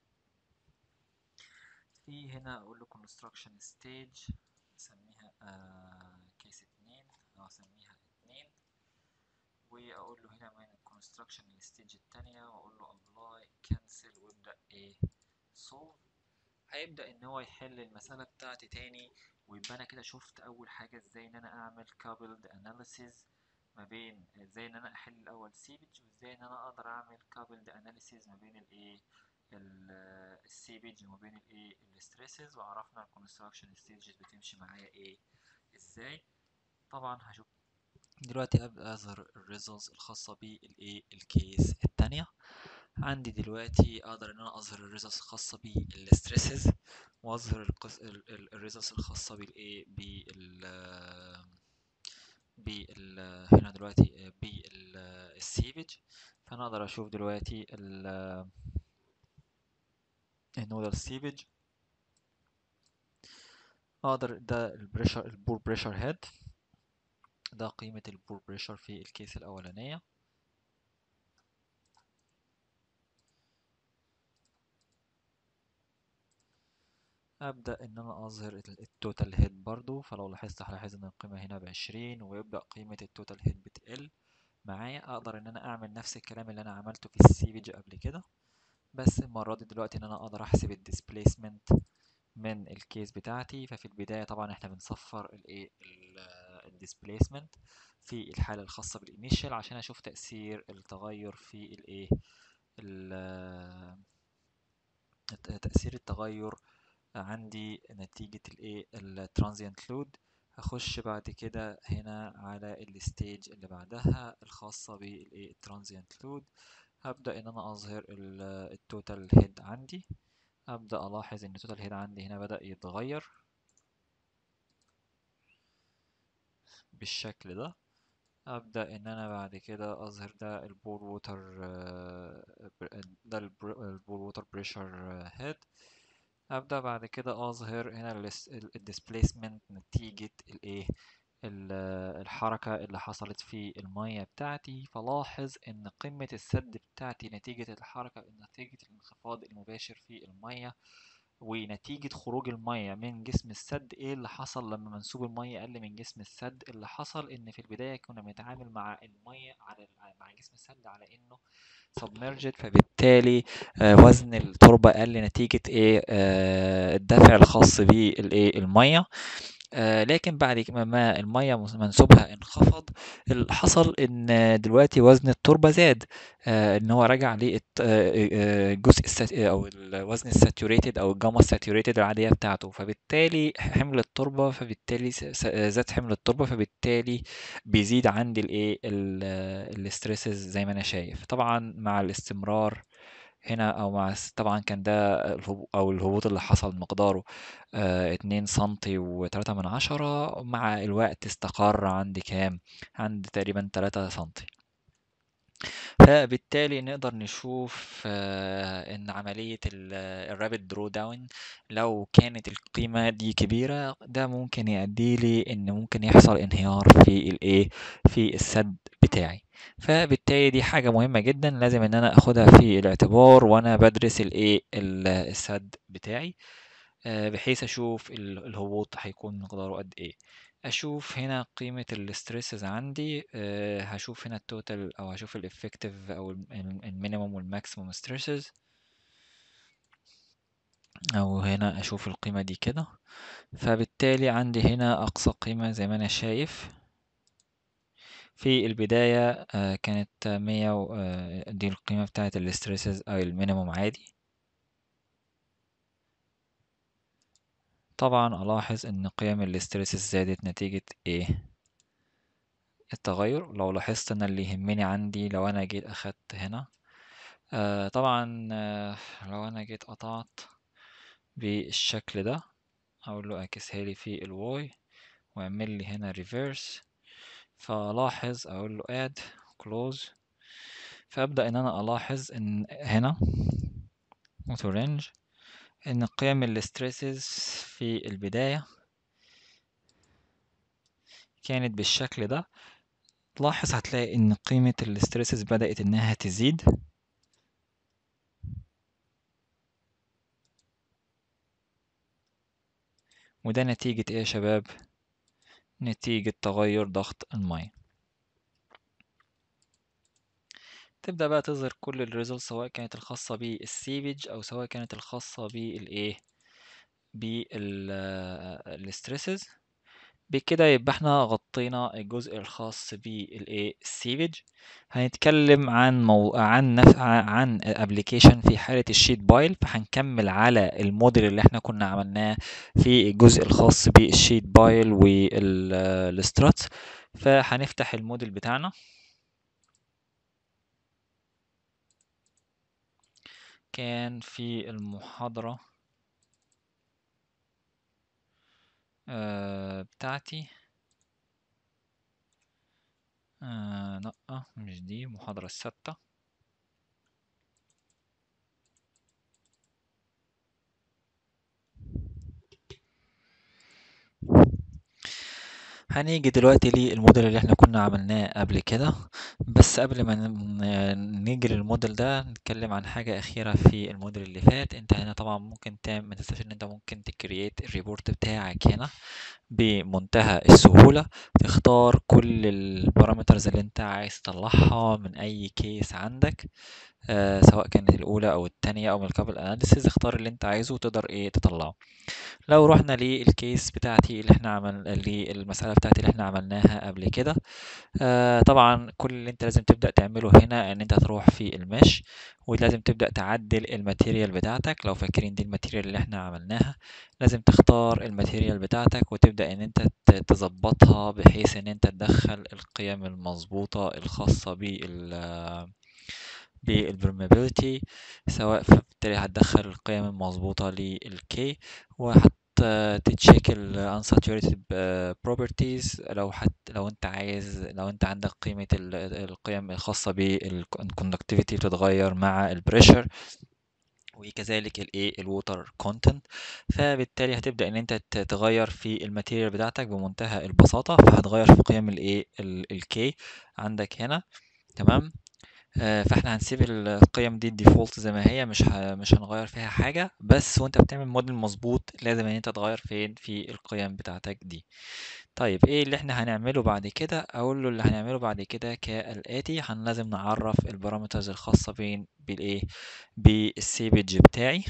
في هنا اقول له construction stage اسميها كيس اتنين او اسميها اتنين واقول له هنا من الكونستراكشن الستيج التانية واقول له apply cancel وابدأ ايه solve هيبدأ ان هو يحل المسألة بتاعتي تاني ويبقى انا كده شفت اول حاجة ازاي ان انا اعمل coupled analysis ما بين ازاي ان انا احل الاول سيبج وازاي ان انا اقدر اعمل coupled analysis ما بين الايه السيبج وما بين الايه الستريسز وعرفنا الكونستراكشن ستيجز بتمشي معايا ايه ازاي طبعا هشوف دلوقتي ابدا اظهر الريزلتس الخاصه بالايه الكيس الثانيه عندي دلوقتي اقدر ان انا اظهر الريزلتس الخاصه بالستريسز واظهر الريزلتس الخاصه بالايه بال بال هنا دلوقتي بالسيفج فانا اقدر اشوف دلوقتي ال النودال سيفج اقدر ده البريشر البور بريشر هيد ده قيمة البور بريشر في الكيس الأولانية أبدأ إن أنا أظهر التوتال هيد برضو فلو لاحظت هلاحظ إن القيمة هنا بعشرين ويبدأ قيمة التوتال هيد بتقل معايا أقدر إن أنا أعمل نفس الكلام اللي أنا عملته في السيفج قبل كده بس المرة دي دلوقتي إن أنا أقدر أحسب الديسبليسمنت من الكيس بتاعتي ففي البداية طبعا احنا بنصفر الايه الديسبليسمنت في الحالة الخاصة بالانيشال عشان اشوف تأثير التغير في الايه تأثير التغير عندي نتيجة الايه الترانزيانت لود هخش بعد كده هنا على الستيج اللي بعدها الخاصة بالايه الترانزيانت لود هبدأ ان انا اظهر التوتال هيد عندي أبدأ ألاحظ إن التوتال هيد عندي هنا بدأ يتغير بالشكل ده أبدأ إن أنا بعد كده أظهر ده البور ووتر ده البور ووتر بريشر هيد أبدأ بعد كده أظهر هنا الديسبليسمنت نتيجة الإيه الحركة اللي حصلت في المية بتاعتي فلاحظ ان قمة السد بتاعتي نتيجة الحركة نتيجة الانخفاض المباشر في المية ونتيجة خروج المية من جسم السد ايه اللي حصل لما منسوب المية قل من جسم السد اللي حصل ان في البداية كنا بنتعامل مع المية على مع جسم السد على انه submerged فبالتالي وزن التربة قل نتيجة ايه الدفع الخاص بالايه المية آه لكن بعد ما المية منسوبها انخفض حصل ان دلوقتي وزن التربة زاد آه ان هو رجع للجزء او الوزن الساتوريتد او الجاما الساتوريتد العادية بتاعته فبالتالي حمل التربة فبالتالي زاد حمل التربة فبالتالي بيزيد عندي الايه الاستريسز زي ما انا شايف طبعا مع الاستمرار هنا او مع طبعا كان ده او الهبوط اللي حصل مقداره اتنين سنتي وتلاتة من عشرة مع الوقت استقر عندي كام عند تقريبا تلاتة سنتي فبالتالي نقدر نشوف ان عملية الرابid درو داون لو كانت القيمة دي كبيرة ده ممكن يؤدي لي ان ممكن يحصل انهيار في الايه في السد بتاعي فبالتالي دي حاجة مهمة جدا لازم ان انا اخدها في الاعتبار وانا بدرس الايه السد بتاعي بحيث اشوف الهبوط هيكون مقداره قد ايه اشوف هنا قيمة الاستريسز عندي أه هشوف هنا التوتال او هشوف الافكتيف او المينيموم والماكسيموم ستريسز او هنا اشوف القيمة دي كده فبالتالي عندي هنا اقصى قيمة زي ما انا شايف في البداية أه كانت مية أه دي القيمة بتاعة الاستريسز او المينيموم عادي طبعا ألاحظ إن قيم الاستريسز زادت نتيجة إيه التغير لو لاحظت أنا اللي يهمني عندي لو أنا جيت أخدت هنا آه طبعا آه لو أنا جيت قطعت بالشكل ده أقول له أعكسها لي في الواي وأعمل لي هنا ريفيرس فألاحظ أقول له add close فأبدأ إن أنا ألاحظ إن هنا auto range ان قيم الاستريسز في البداية كانت بالشكل ده تلاحظ هتلاقي ان قيمة الاستريسز بدأت انها تزيد وده نتيجة ايه يا شباب نتيجة تغير ضغط المية تبدأ بقى تظهر كل الريزلت سواء كانت الخاصة بالسيفج أو سواء كانت الخاصة بالإيه بالستريسز بكده يبقى احنا غطينا الجزء الخاص بالايه السيفج هنتكلم عن مو... عن نف... عن ابلكيشن في حاله الشيت بايل فهنكمل على الموديل اللي احنا كنا عملناه في الجزء الخاص بالشيت بايل والستراتس فهنفتح الموديل بتاعنا كان في المحاضرة آه بتاعتي آه لأ مش دي المحاضرة الستة هنيجي دلوقتي للموديل اللي احنا كنا عملناه قبل كده بس قبل ما نيجي للموديل ده نتكلم عن حاجة أخيرة في الموديل اللي فات انت هنا طبعا ممكن تعمل ما تنساش ان انت ممكن تكريت الريبورت بتاعك هنا بمنتهى السهولة تختار كل البارامترز اللي انت عايز تطلعها من اي كيس عندك آه سواء كانت الأولى أو التانية أو من الكابل أناليسيز اختار اللي أنت عايزه وتقدر إيه تطلعه لو رحنا للكيس بتاعتي اللي احنا عمل للمسألة بتاعتي اللي احنا عملناها قبل كده آه طبعا كل اللي انت لازم تبدأ تعمله هنا ان انت تروح في المش ولازم تبدأ تعدل الماتيريال بتاعتك لو فاكرين دي الماتيريال اللي احنا عملناها لازم تختار الماتيريال بتاعتك وتبدأ ان انت تظبطها بحيث ان انت تدخل القيم المظبوطة الخاصة بال بالبرمابيلتي سواء فبالتالي هتدخل القيم المظبوطة للكي وهت تتشيك ال unsaturated properties لو حت لو انت عايز لو انت عندك قيمة القيم الخاصة بالconductivity بتتغير مع البريشر وكذلك الايه الووتر كونتنت فبالتالي هتبدا ان انت تغير في الماتيريال بتاعتك بمنتهى البساطه فهتغير في قيم الايه الكي عندك هنا تمام فاحنا هنسيب القيم دي الديفولت زي ما هي مش ه... مش هنغير فيها حاجة بس وانت بتعمل موديل مظبوط لازم ان انت تغير فين في القيم بتاعتك دي طيب ايه اللي احنا هنعمله بعد كده اقول له اللي هنعمله بعد كده كالاتي هن لازم نعرف البارامترز الخاصة بين بالايه بالسيبج بتاعي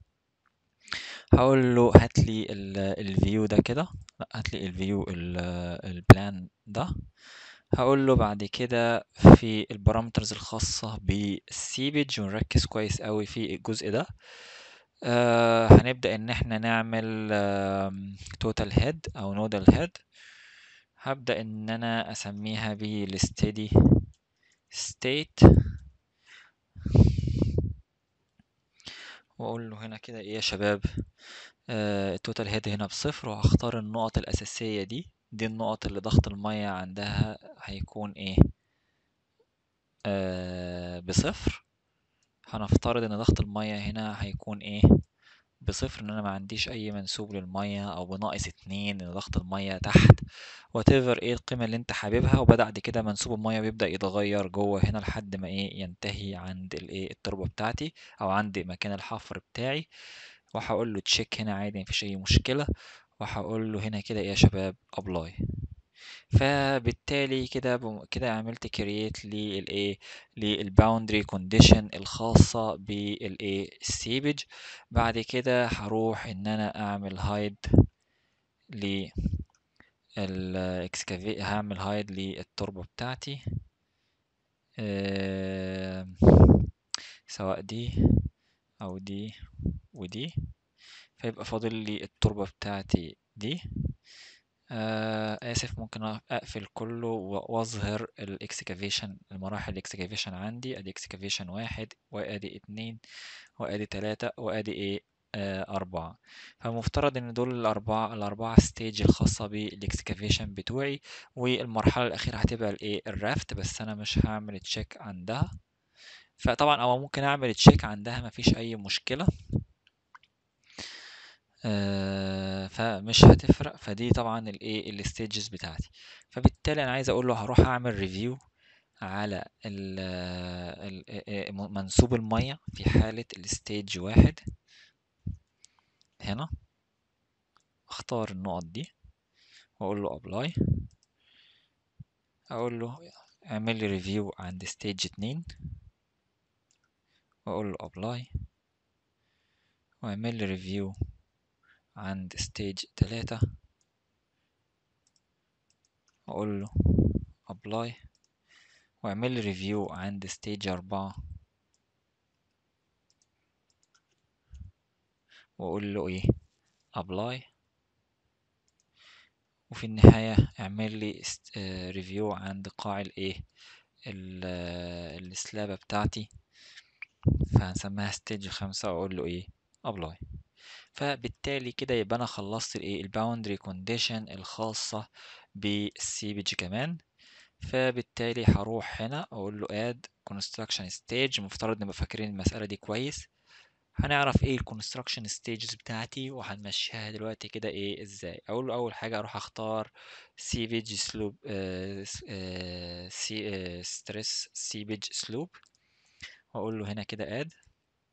هقول له هات لي الفيو ده كده لا هات لي الفيو البلان ده هقول له بعد كده في البارامترز الخاصة بالسيبج ونركز كويس قوي في الجزء ده آه هنبدأ ان احنا نعمل توتال هيد او نودال هيد هبدأ ان انا اسميها بالستيدي ستيت واقول له هنا كده ايه يا شباب التوتال هيد هنا بصفر وهختار النقط الأساسية دي دي النقط اللي ضغط المية عندها هيكون ايه آه بصفر هنفترض ان ضغط المية هنا هيكون ايه بصفر ان انا ما عنديش اي منسوب للمية او بناقص اتنين ان ضغط المية تحت whatever ايه القيمة اللي انت حاببها وبعد كده منسوب المية بيبدأ يتغير جوه هنا لحد ما ايه ينتهي عند الايه التربة بتاعتي او عند مكان الحفر بتاعي وهقول له تشيك هنا عادي مفيش اي مشكلة وهقول له هنا كده ايه يا شباب ابلاي فبالتالي كده بم... كده عملت كرييت للايه للباوندري كونديشن الخاصة بالايه السيبج بعد كده هروح ان انا اعمل هايد ل الاكسكافي هعمل هايد للتربة بتاعتي أه... سواء دي او دي ودي فيبقى فاضل لي التربة بتاعتي دي آه آسف ممكن أقفل كله وأظهر الإكسكافيشن المراحل الإكسكافيشن عندي أدي إكسكافيشن واحد وأدي اتنين وأدي تلاتة وأدي إيه آه أربعة فمفترض إن دول الأربعة الأربعة ستيج الخاصة بالإكسكافيشن بتوعي والمرحلة الأخيرة هتبقى الإيه الرافت بس أنا مش هعمل تشيك عندها فطبعا أو ممكن أعمل تشيك عندها مفيش أي مشكلة آه فمش هتفرق فدي طبعا الايه الستيجز بتاعتي فبالتالي انا عايز اقول له هروح اعمل ريفيو على ال ال منسوب المية في حالة الستيج واحد هنا اختار النقط دي واقول له ابلاي اقول له اعمل لي ريفيو عند ستيج اتنين واقول له ابلاي واعمل لي ريفيو عند ستيج تلاتة واقول له ابلاي واعمل لي ريفيو عند ستيج أربعة واقول له ايه ابلاي وفي النهاية اعمل لي ريفيو عند قاع الايه السلابة بتاعتي فهنسميها ستيج خمسة واقول له ايه ابلاي فبالتالي كده يبقى انا خلصت الايه الباوندري كونديشن الخاصة بالسيبج كمان فبالتالي هروح هنا اقول له اد construction stage مفترض نبقى فاكرين المسألة دي كويس هنعرف ايه الكونستراكشن ستيجز بتاعتي وهنمشيها دلوقتي كده ايه ازاي اقول له اول حاجه اروح اختار سيفيج سلوب سي ستريس سيفيج سلوب واقول له هنا كده اد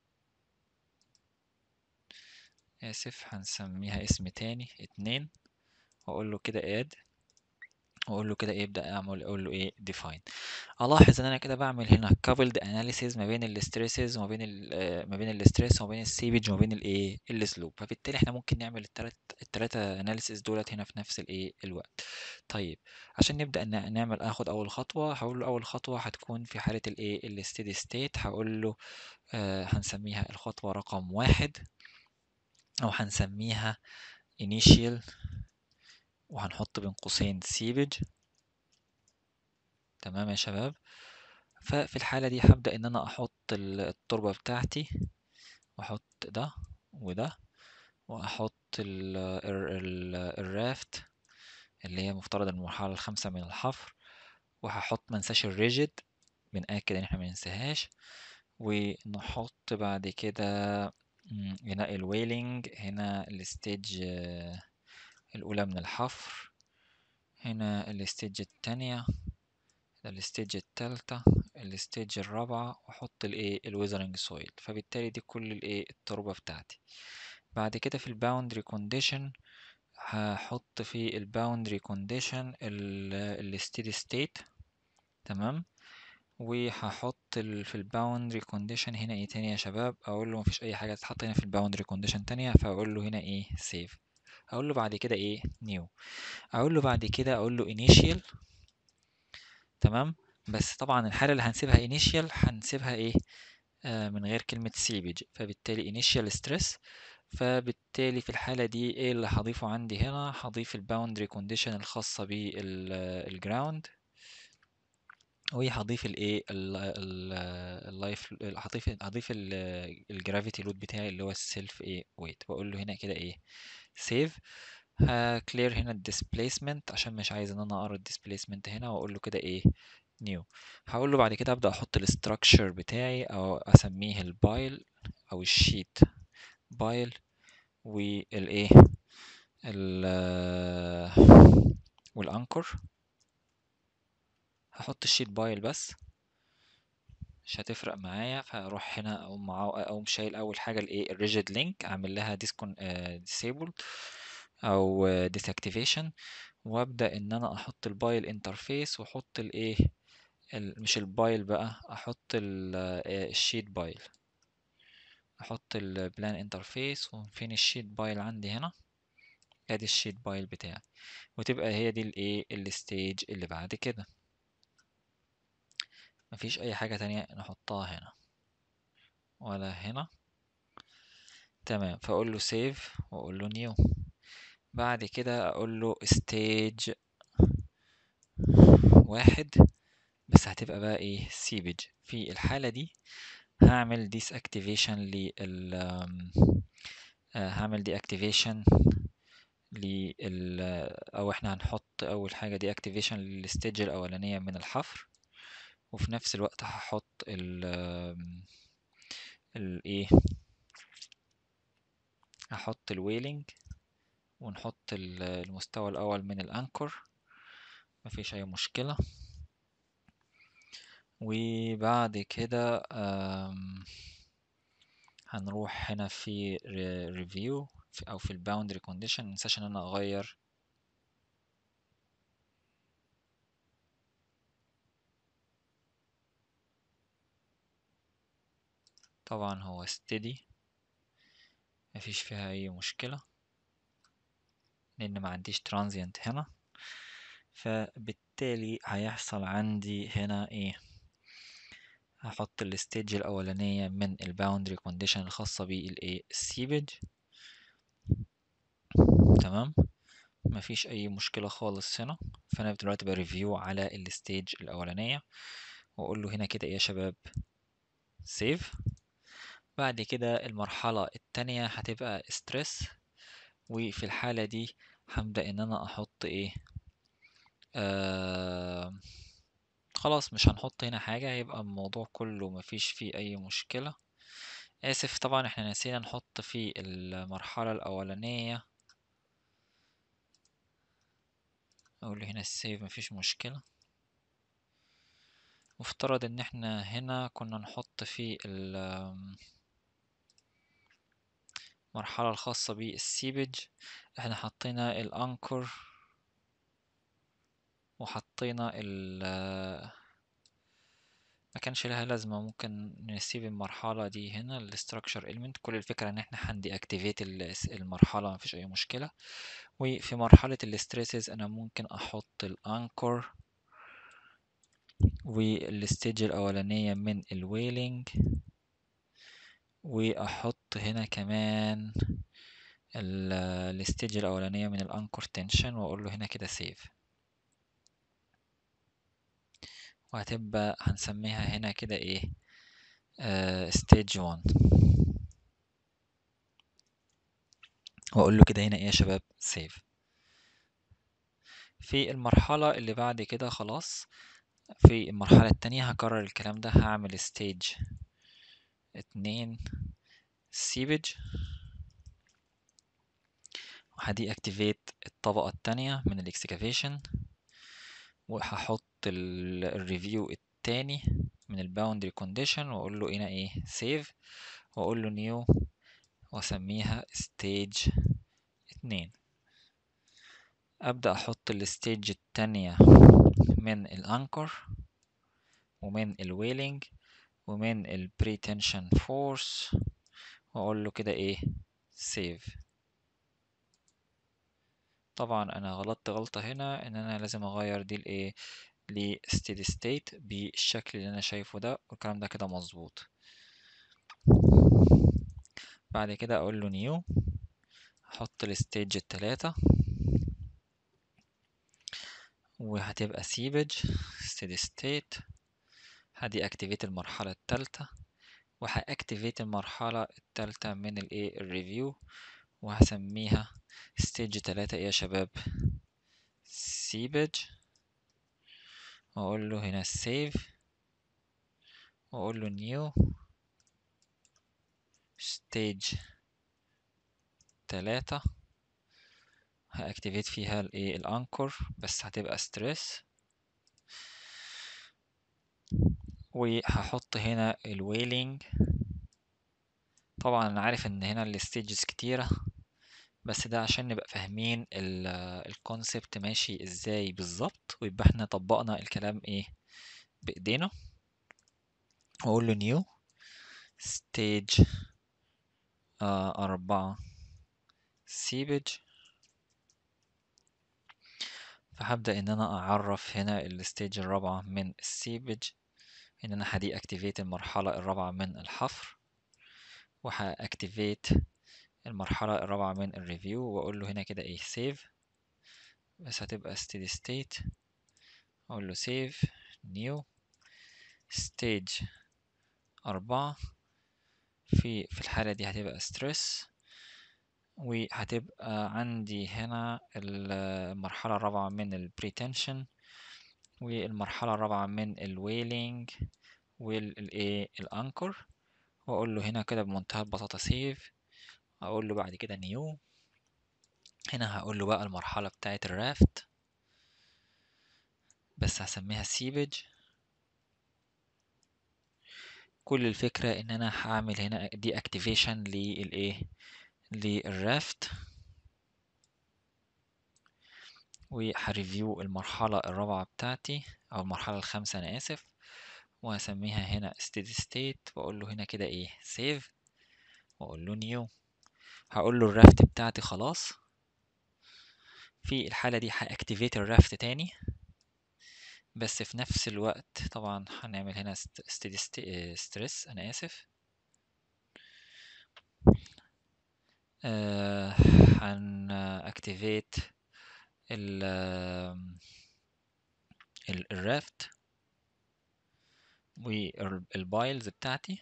اسف هنسميها اسم تاني اتنين واقول له كده اد واقول له كده ايه ابدا اعمل اقول له ايه define الاحظ ان انا كده بعمل هنا coupled analysis ما بين الستريسز وما بين ال ما بين الستريس وما بين السيفج وما بين الايه السلوب فبالتالي احنا ممكن نعمل الثلاث الثلاثه اناليسيس دولت هنا في نفس الايه الوقت طيب عشان نبدا نعمل اخد اول خطوه هقول له اول خطوه هتكون في حاله الايه الستيدي ستيت هقول له آه هنسميها الخطوه رقم واحد او هنسميها initial وهنحط بين قوسين سيفج تمام يا شباب ففي الحالة دي هبدأ إن أنا أحط التربة بتاعتي وأحط ده وده وأحط ال ال الرافت اللي هي مفترض المرحلة الخامسة من الحفر وهحط منساش الريجيد بنأكد إن احنا مننساهاش ونحط بعد كده هنا الويلنج هنا الستيج الأولى من الحفر هنا الستيج التانية الستيج التالتة الستيج الرابعة واحط الايه الويزرنج سويل فبالتالي دي كل الايه التربة بتاعتي بعد كده في الباوندري كونديشن هحط في الباوندري كونديشن الستيدي ستيت تمام وهحط في الباوندري كونديشن هنا ايه تاني يا شباب اقول له مفيش اي حاجه تتحط هنا في الباوندري كونديشن تانية فاقول له هنا ايه سيف اقول له بعد كده ايه نيو اقول له بعد كده اقول له initial تمام بس طبعا الحالة اللي هنسيبها initial هنسيبها ايه آه من غير كلمة سيبج فبالتالي initial stress فبالتالي في الحالة دي ايه اللي هضيفه عندي هنا هضيف الباوندري كونديشن الخاصة بالجراوند وهضيف الايه اللايف هضيف هضيف الجرافيتي لود بتاعي اللي هو السيلف ايه ويت واقول له هنا كده ايه سيف هكلير هنا الديسبيسمنت عشان مش عايز ان انا اقرا الديسبيسمنت هنا واقول له كده ايه نيو هقول له بعد كده ابدا احط الاستراكشر بتاعي او اسميه البايل او الشيت بايل والايه ال والانكر هحط الشيت بايل بس مش هتفرق معايا فاروح هنا اقوم معاه اقوم شايل اول حاجه الايه الريجيد لينك اعمل لها ديسكون ديسيبل او ديساكتيفيشن وابدا ان انا احط البايل انترفيس واحط الايه مش البايل بقى احط الشيت بايل احط البلان انترفيس وفين الشيت بايل عندي هنا ادي الشيت بايل بتاعي وتبقى هي دي الايه الستيج اللي بعد كده مفيش اي حاجة تانية نحطها هنا ولا هنا تمام فاقول له سيف واقول له نيو بعد كده اقول له ستيج واحد بس هتبقى بقى ايه سيبج في الحالة دي هعمل ديس اكتيفيشن لل هعمل دي اكتيفيشن لل او احنا هنحط اول حاجة دي اكتيفيشن للستيج الاولانية من الحفر وفي نفس الوقت هحط ال الايه هحط الويلنج ونحط المستوى الاول من الانكر مفيش اي مشكلة وبعد كده هنروح هنا في ريفيو او في الباوندري كونديشن منساش ان انا اغير طبعا هو steady مفيش فيها اي مشكلة لان ما عنديش ترانزيانت هنا فبالتالي هيحصل عندي هنا ايه هحط الستيج الاولانيه من الباوندري كونديشن الخاصه بالايه السيبج تمام مفيش اي مشكله خالص هنا فانا دلوقتي بريفيو على الستيج الاولانيه واقول له هنا كده ايه يا شباب سيف بعد كده المرحله التانية هتبقى ستريس وفي الحاله دي هبدا ان انا احط ايه آه خلاص مش هنحط هنا حاجه هيبقى الموضوع كله مفيش فيه اي مشكله اسف طبعا احنا نسينا نحط في المرحله الاولانيه اقول هنا السيف مفيش مشكلة مفترض ان احنا هنا كنا نحط في المرحلة الخاصة بالسيبج احنا حطينا الانكر وحطينا ال ما كانش لها لازمة ممكن نسيب المرحلة دي هنا الستراكشر element كل الفكرة ان احنا هندي اكتيفيت المرحلة مفيش اي مشكلة وفي مرحلة الستريسز انا ممكن احط الانكر والستيج الاولانية من الويلينج واحط هنا كمان الستيج الاولانية من الانكر تنشن واقول له هنا كده سيف وهتبقى هنسميها هنا كده ايه ستيج 1 واقول له كده هنا ايه يا شباب سيف في المرحلة اللي بعد كده خلاص في المرحلة التانية هكرر الكلام ده هعمل ستيج اتنين سيبج وهدي اكتيفيت الطبقة التانية من الاكسكافيشن وهحط الريفيو التاني من الباوندري كونديشن واقول له هنا ايه سيف واقول له نيو واسميها ستيج اتنين ابدا احط الستيج التانية من الانكر ومن الويلينج ومن البريتنشن فورس واقول له كده ايه سيف طبعا انا غلطت غلطة هنا ان انا لازم اغير دي لايه لستيدي ستيت بالشكل اللي انا شايفه ده والكلام ده كده مظبوط بعد كده اقول له نيو احط الستيج التلاتة وهتبقى سيبج steady state هدي اكتيفيت المرحلة التالتة وهاكتيفيت المرحلة التالتة من الايه الريفيو وهسميها ستيج تلاتة ايه يا شباب سيبج واقول له هنا سيف واقول له نيو ستيج تلاتة هاكتيفيت فيها الايه الانكر بس هتبقى ستريس وهحط هنا الويلينج طبعا انا عارف ان هنا الستيجز كتيرة بس ده عشان نبقى فاهمين الكونسبت ماشي ازاي بالظبط ويبقى احنا طبقنا الكلام ايه بايدينا واقول له نيو ستيج آه أربعة سيبج فهبدأ إن أنا أعرف هنا الستيج الرابعة من السيبج إن أنا هدي أكتيفيت المرحلة الرابعة من الحفر وهأكتيفيت المرحلة الرابعة من الريفيو وأقول له هنا كده إيه سيف بس هتبقى steady state أقول له save new stage أربعة في في الحالة دي هتبقى stress وهتبقى عندي هنا المرحلة الرابعة من ال pretension والمرحلة الرابعة من ال wailing والايه الانكر واقول له هنا كده بمنتهى البساطة سيف اقول له بعد كده نيو هنا هقول له بقى المرحلة بتاعة الرافت بس هسميها سيبج كل الفكرة ان انا هعمل هنا دي اكتيفيشن للايه للرافت وهريفيو المرحلة الرابعة بتاعتي او المرحلة الخامسة انا اسف وهسميها هنا steady state واقول له هنا كده ايه save واقول له new هقول له الرافت بتاعتي خلاص في الحالة دي هاكتيفيت الرافت تاني بس في نفس الوقت طبعا هنعمل هنا steady stress انا اسف آه، هن اكتيفيت ال ال- الرافت والبايلز بتاعتي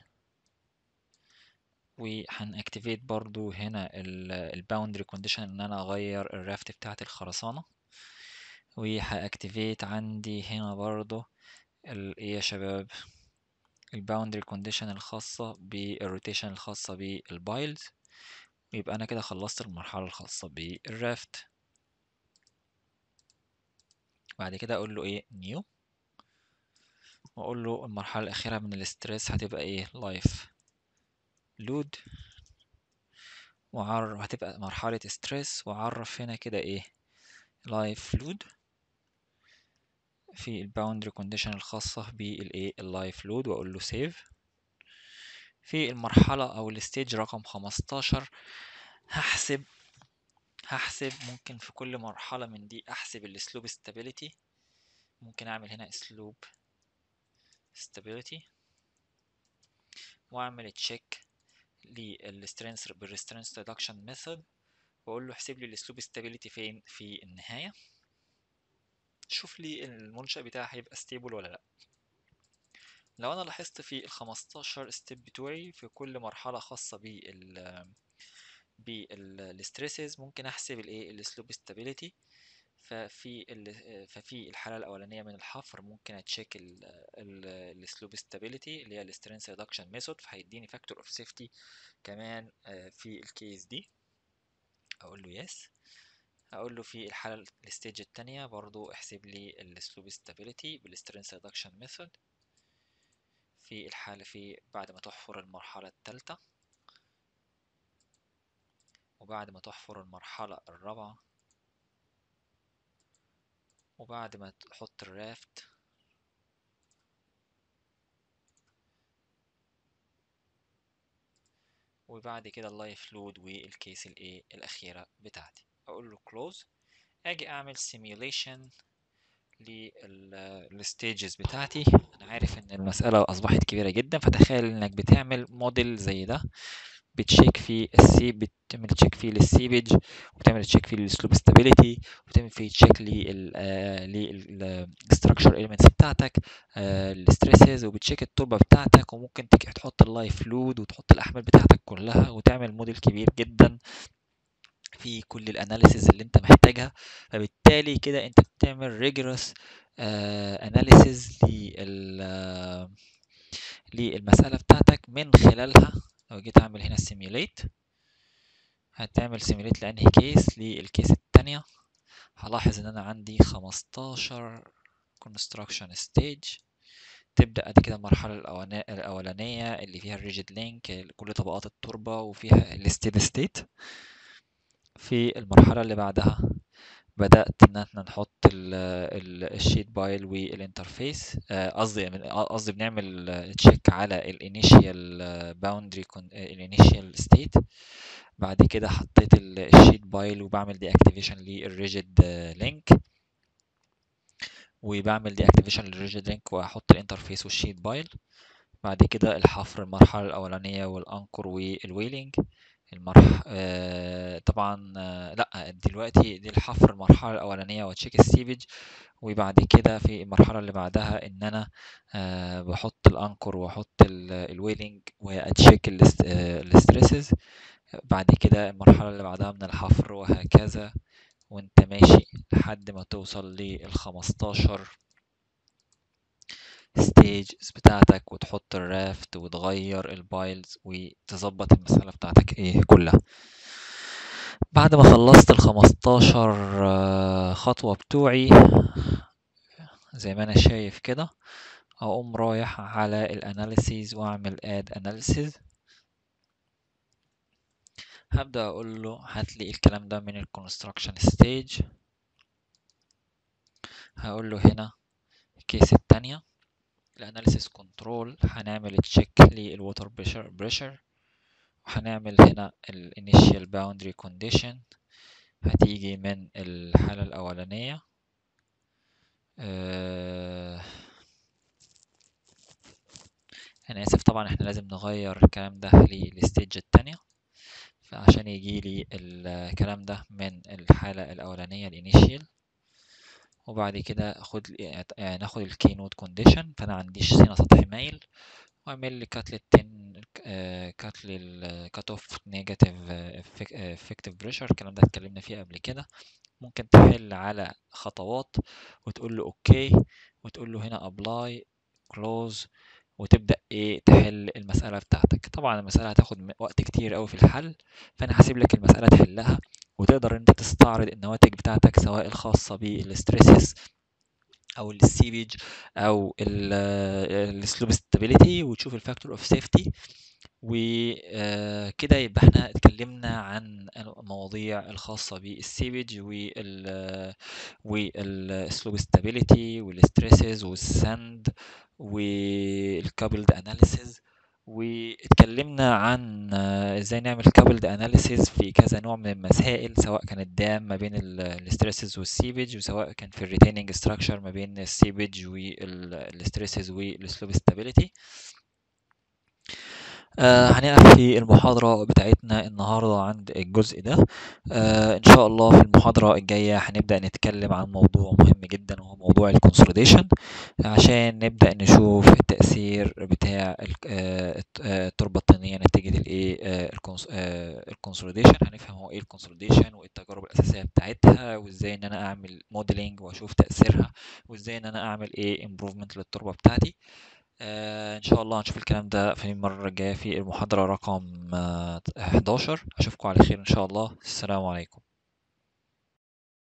وهن اكتيفيت برضو هنا الباوندري كونديشن ان انا اغير الرافت بتاعت الخرسانة وهاكتيفيت عندي هنا برضو ال- ايه يا شباب الباوندري كونديشن الخاصة بالروتيشن الخاصة بالبايلز ويبقى انا كده خلصت المرحلة الخاصة بالرافت بعد كده اقول له ايه نيو واقول له المرحلة الأخيرة من الاسترس هتبقى ايه لايف لود وعرف هتبقى مرحلة ستريس وعرف هنا كده ايه لايف لود في الباوندري كونديشن الخاصة بالايه اللايف لود واقول له سيف في المرحلة او الستيج رقم 15 هحسب هحسب ممكن في كل مرحلة من دي احسب السلوب stability ممكن اعمل هنا اسلوب stability واعمل تشيك للسترينث بالسترينث ريدكشن ميثود واقول له احسب لي الاسلوب stability فين في النهاية شوف لي المنشأ بتاعي هيبقى ستيبل ولا لا لو انا لاحظت في ال 15 ستيب بتوعي في كل مرحلة خاصة بال بالستريسز ممكن احسب الايه الاسلوب stability ففي ال- ففي الحالة الأولانية من الحفر ممكن أتشيك السلوب ستابيليتي اللي هي السترينث ريدكشن ميثود فهيديني فاكتور اوف سيفتي كمان آه، في الكيس دي أقول له يس هقول له في الحالة الستيج التانية برضو احسب لي السلوب ستابيليتي بالسترينث ريدكشن ميثود في الحالة في بعد ما تحفر المرحلة التالتة وبعد ما تحفر المرحلة الرابعة وبعد ما تحط الرافت وبعد كده اللايف لود والكيس الايه الاخيره بتاعتي اقول له كلوز اجي اعمل سيميوليشن للستيجز بتاعتي انا عارف ان المساله اصبحت كبيره جدا فتخيل انك بتعمل موديل زي ده بتشيك فيه السي بتعمل تشيك فيه للسيبج وبتعمل تشيك فيه للسلوب ستابيليتي وبتعمل فيه تشيك للستراكشر اليمنتس بتاعتك الستريسز وبتشيك التربه بتاعتك وممكن تك- تحط اللايف لود وتحط الاحمال بتاعتك كلها وتعمل موديل كبير جدا في كل الاناليسيز اللي انت محتاجها فبالتالي كده انت بتعمل ريجرس اناليسيز لل للمسألة بتاعتك من خلالها لو جيت اعمل هنا سيميوليت هتعمل سيميوليت لانهي كيس للكيس التانية هلاحظ ان انا عندي 15 construction stage تبدأ ادي كده المرحلة الأولانية الأولانية اللي فيها الريجيد لينك كل طبقات التربة وفيها الستيدي ستيت في المرحلة اللي بعدها بدأت إن احنا نحط الشيت بايل والانترفيس آه، قصدي من- قصدي بنعمل تشيك على الانيشيال باوندري الانيشيال ستيت بعد كده حطيت الشيت بايل وبعمل دي اكتيفيشن للريجيد لينك وبعمل دي اكتيفيشن للريجيد لينك واحط الانترفيس والشيت بايل بعد كده الحفر المرحلة الأولانية والأنكر والويلينج المرح آه طبعا آه لا دلوقتي دي الحفر المرحلة الأولانية وتشيك السيفج وبعد كده في المرحلة اللي بعدها إن أنا آه بحط الأنكر وأحط الويلينج وأتشيك الستريسز بعد كده المرحلة اللي بعدها من الحفر وهكذا وانت ماشي لحد ما توصل للخمستاشر ستيجز بتاعتك وتحط الرافت وتغير البايلز وتظبط المسألة بتاعتك ايه كلها بعد ما خلصت الخمستاشر آه، خطوة بتوعي زي ما انا شايف كده اقوم رايح على الاناليسيز واعمل اد اناليسيز هبدأ اقول له هات لي الكلام ده من الكونستراكشن ستيج هقول له هنا الكيس التانية الاناليسيس كنترول هنعمل تشيك للووتر بريشر بريشر وهنعمل هنا الانيشال باوندري كونديشن هتيجي من الحالة الأولانية آه، أنا آسف طبعا احنا لازم نغير الكلام ده للستيج التانية فعشان يجيلي الكلام ده من الحالة الأولانية الانيشيال وبعد كده اخد يعني ناخد الكي نود كونديشن فانا عنديش هنا سطح مايل واعمل لي كات للتن كات للكات اوف نيجاتيف افكتيف بريشر الكلام ده اتكلمنا فيه قبل كده ممكن تحل على خطوات وتقول له اوكي وتقول له هنا ابلاي كلوز وتبدا ايه تحل المساله بتاعتك طبعا المساله هتاخد وقت كتير قوي في الحل فانا هسيب لك المساله تحلها وتقدر انت تستعرض النواتج بتاعتك سواء الخاصه بالستريسز او السيفيج او السلوب ستابيليتي وتشوف الفاكتور اوف سيفتي وكده يبقى احنا اتكلمنا عن المواضيع الخاصة بالسيفيج وال والسلوب ستابيليتي والستريسز والساند والكابلد اناليسيز واتكلمنا عن ازاي نعمل كابلد اناليسيز في كذا نوع من المسائل سواء كانت دام ما بين الستريسز والسيفيج وسواء كان في الريتيننج ستراكشر ما بين السيفيج والستريسز والسلوب ستابيليتي آه هنقف في المحاضرة بتاعتنا النهاردة عند الجزء ده آه إن شاء الله في المحاضرة الجاية هنبدأ نتكلم عن موضوع مهم جدا وهو موضوع الكونسوليديشن عشان نبدأ نشوف التأثير بتاع التربة الطينية نتيجة الإيه الكونسوليديشن هنفهم هو إيه الكونسوليديشن وإيه التجارب الأساسية بتاعتها وإزاي إن أنا أعمل موديلنج وأشوف تأثيرها وإزاي إن أنا أعمل إيه امبروفمنت للتربة بتاعتي آه ان شاء الله هنشوف الكلام ده في المرة الجاية في المحاضرة رقم آه 11 اشوفكم على خير ان شاء الله السلام عليكم